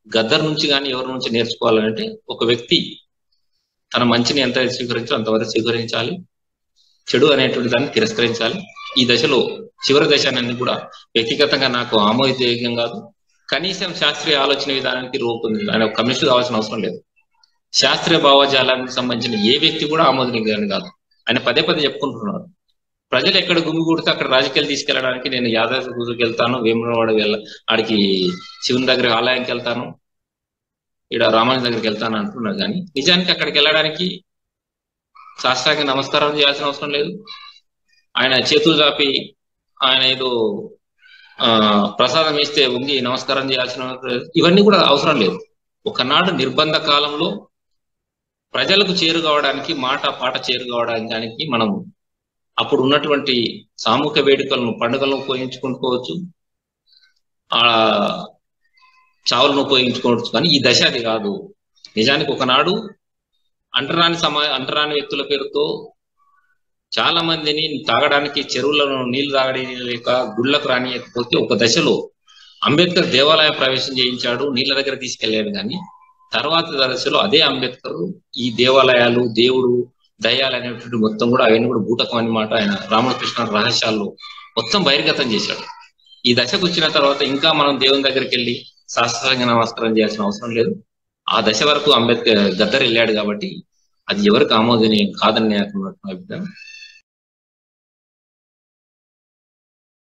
గద్దర్ నుంచి కానీ ఎవరి నుంచి నేర్చుకోవాలంటే ఒక వ్యక్తి తన మంచిని ఎంత స్వీకరించాలో అంతవరకు స్వీకరించాలి చెడు అనేటువంటి దాన్ని తిరస్కరించాలి ఈ దశలో చివరి దశ అనేది కూడా వ్యక్తిగతంగా నాకు ఆమోదయోగ్యం కాదు కనీసం శాస్త్రీయ ఆలోచన విధానానికి రూపొంది ఆయన ఒక కమ్యూనిస్ట్ కావాల్సిన అవసరం లేదు శాస్త్రీయ భావజాలానికి సంబంధించిన ఏ వ్యక్తి కూడా ఆమోదనీయం కాదు ఆయన పదే పదే చెప్పుకుంటున్నారు ప్రజలు ఎక్కడ గుమిగూడితే అక్కడ రాజకీయాలు తీసుకెళ్ళడానికి నేను యాదాద్రి గురికి వెళ్తాను వేములవాడ వెళ్ళ ఆడికి శివుని దగ్గర ఆలయానికి వెళ్తాను ఇక్కడ రామాయణ దగ్గరికి వెళ్తాను అంటున్నారు కానీ నిజానికి అక్కడికి వెళ్ళడానికి శాస్త్రాంగ నమస్కారం చేయాల్సిన అవసరం లేదు ఆయన చేతులు చాపి ఆయన ఏదో ఆ ప్రసాదం ఇస్తే ఉంగి నమస్కారం చేయాల్సిన అవసరం లేదు. ఇవన్నీ కూడా అవసరం లేదు ఒకనాడు నిర్బంధ కాలంలో ప్రజలకు చేరు కావడానికి మాట పాట చేరు కావడానికి మనం అప్పుడు ఉన్నటువంటి సామూహిక వేడుకలను పండుగలను ఉపయోగించుకోవచ్చు ఆ చావులను ఉపయోగించుకోవచ్చు కానీ ఈ దశ అది కాదు నిజానికి ఒకనాడు అంటరాని సమా అంటరాని వ్యక్తుల పేరుతో చాలా మందిని తాగడానికి చెరువులను నీళ్లు తాగలేక గుళ్ళకు రానియకపోతే ఒక దశలో అంబేద్కర్ దేవాలయ ప్రవేశం చేయించాడు నీళ్ళ దగ్గర తీసుకెళ్లాడు కానీ తర్వాత దశలో అదే అంబేద్కర్ ఈ దేవాలయాలు దేవుడు దయాలు అనేటువంటి మొత్తం కూడా అవన్నీ కూడా బూటకం అన్నమాట ఆయన రామకృష్ణ రహస్యాల్లో మొత్తం బహిర్గతం చేశాడు ఈ దశకు వచ్చిన తర్వాత ఇంకా మనం దేవుని దగ్గరికి వెళ్ళి శాస్త్రంగా నమస్కారం చేయాల్సిన అవసరం లేదు ఆ దశ వరకు అంబేద్కర్ గద్దర్ వెళ్ళాడు కాబట్టి అది ఎవరికి ఆమోదనీయం కాదని నాకు అభిప్రాయం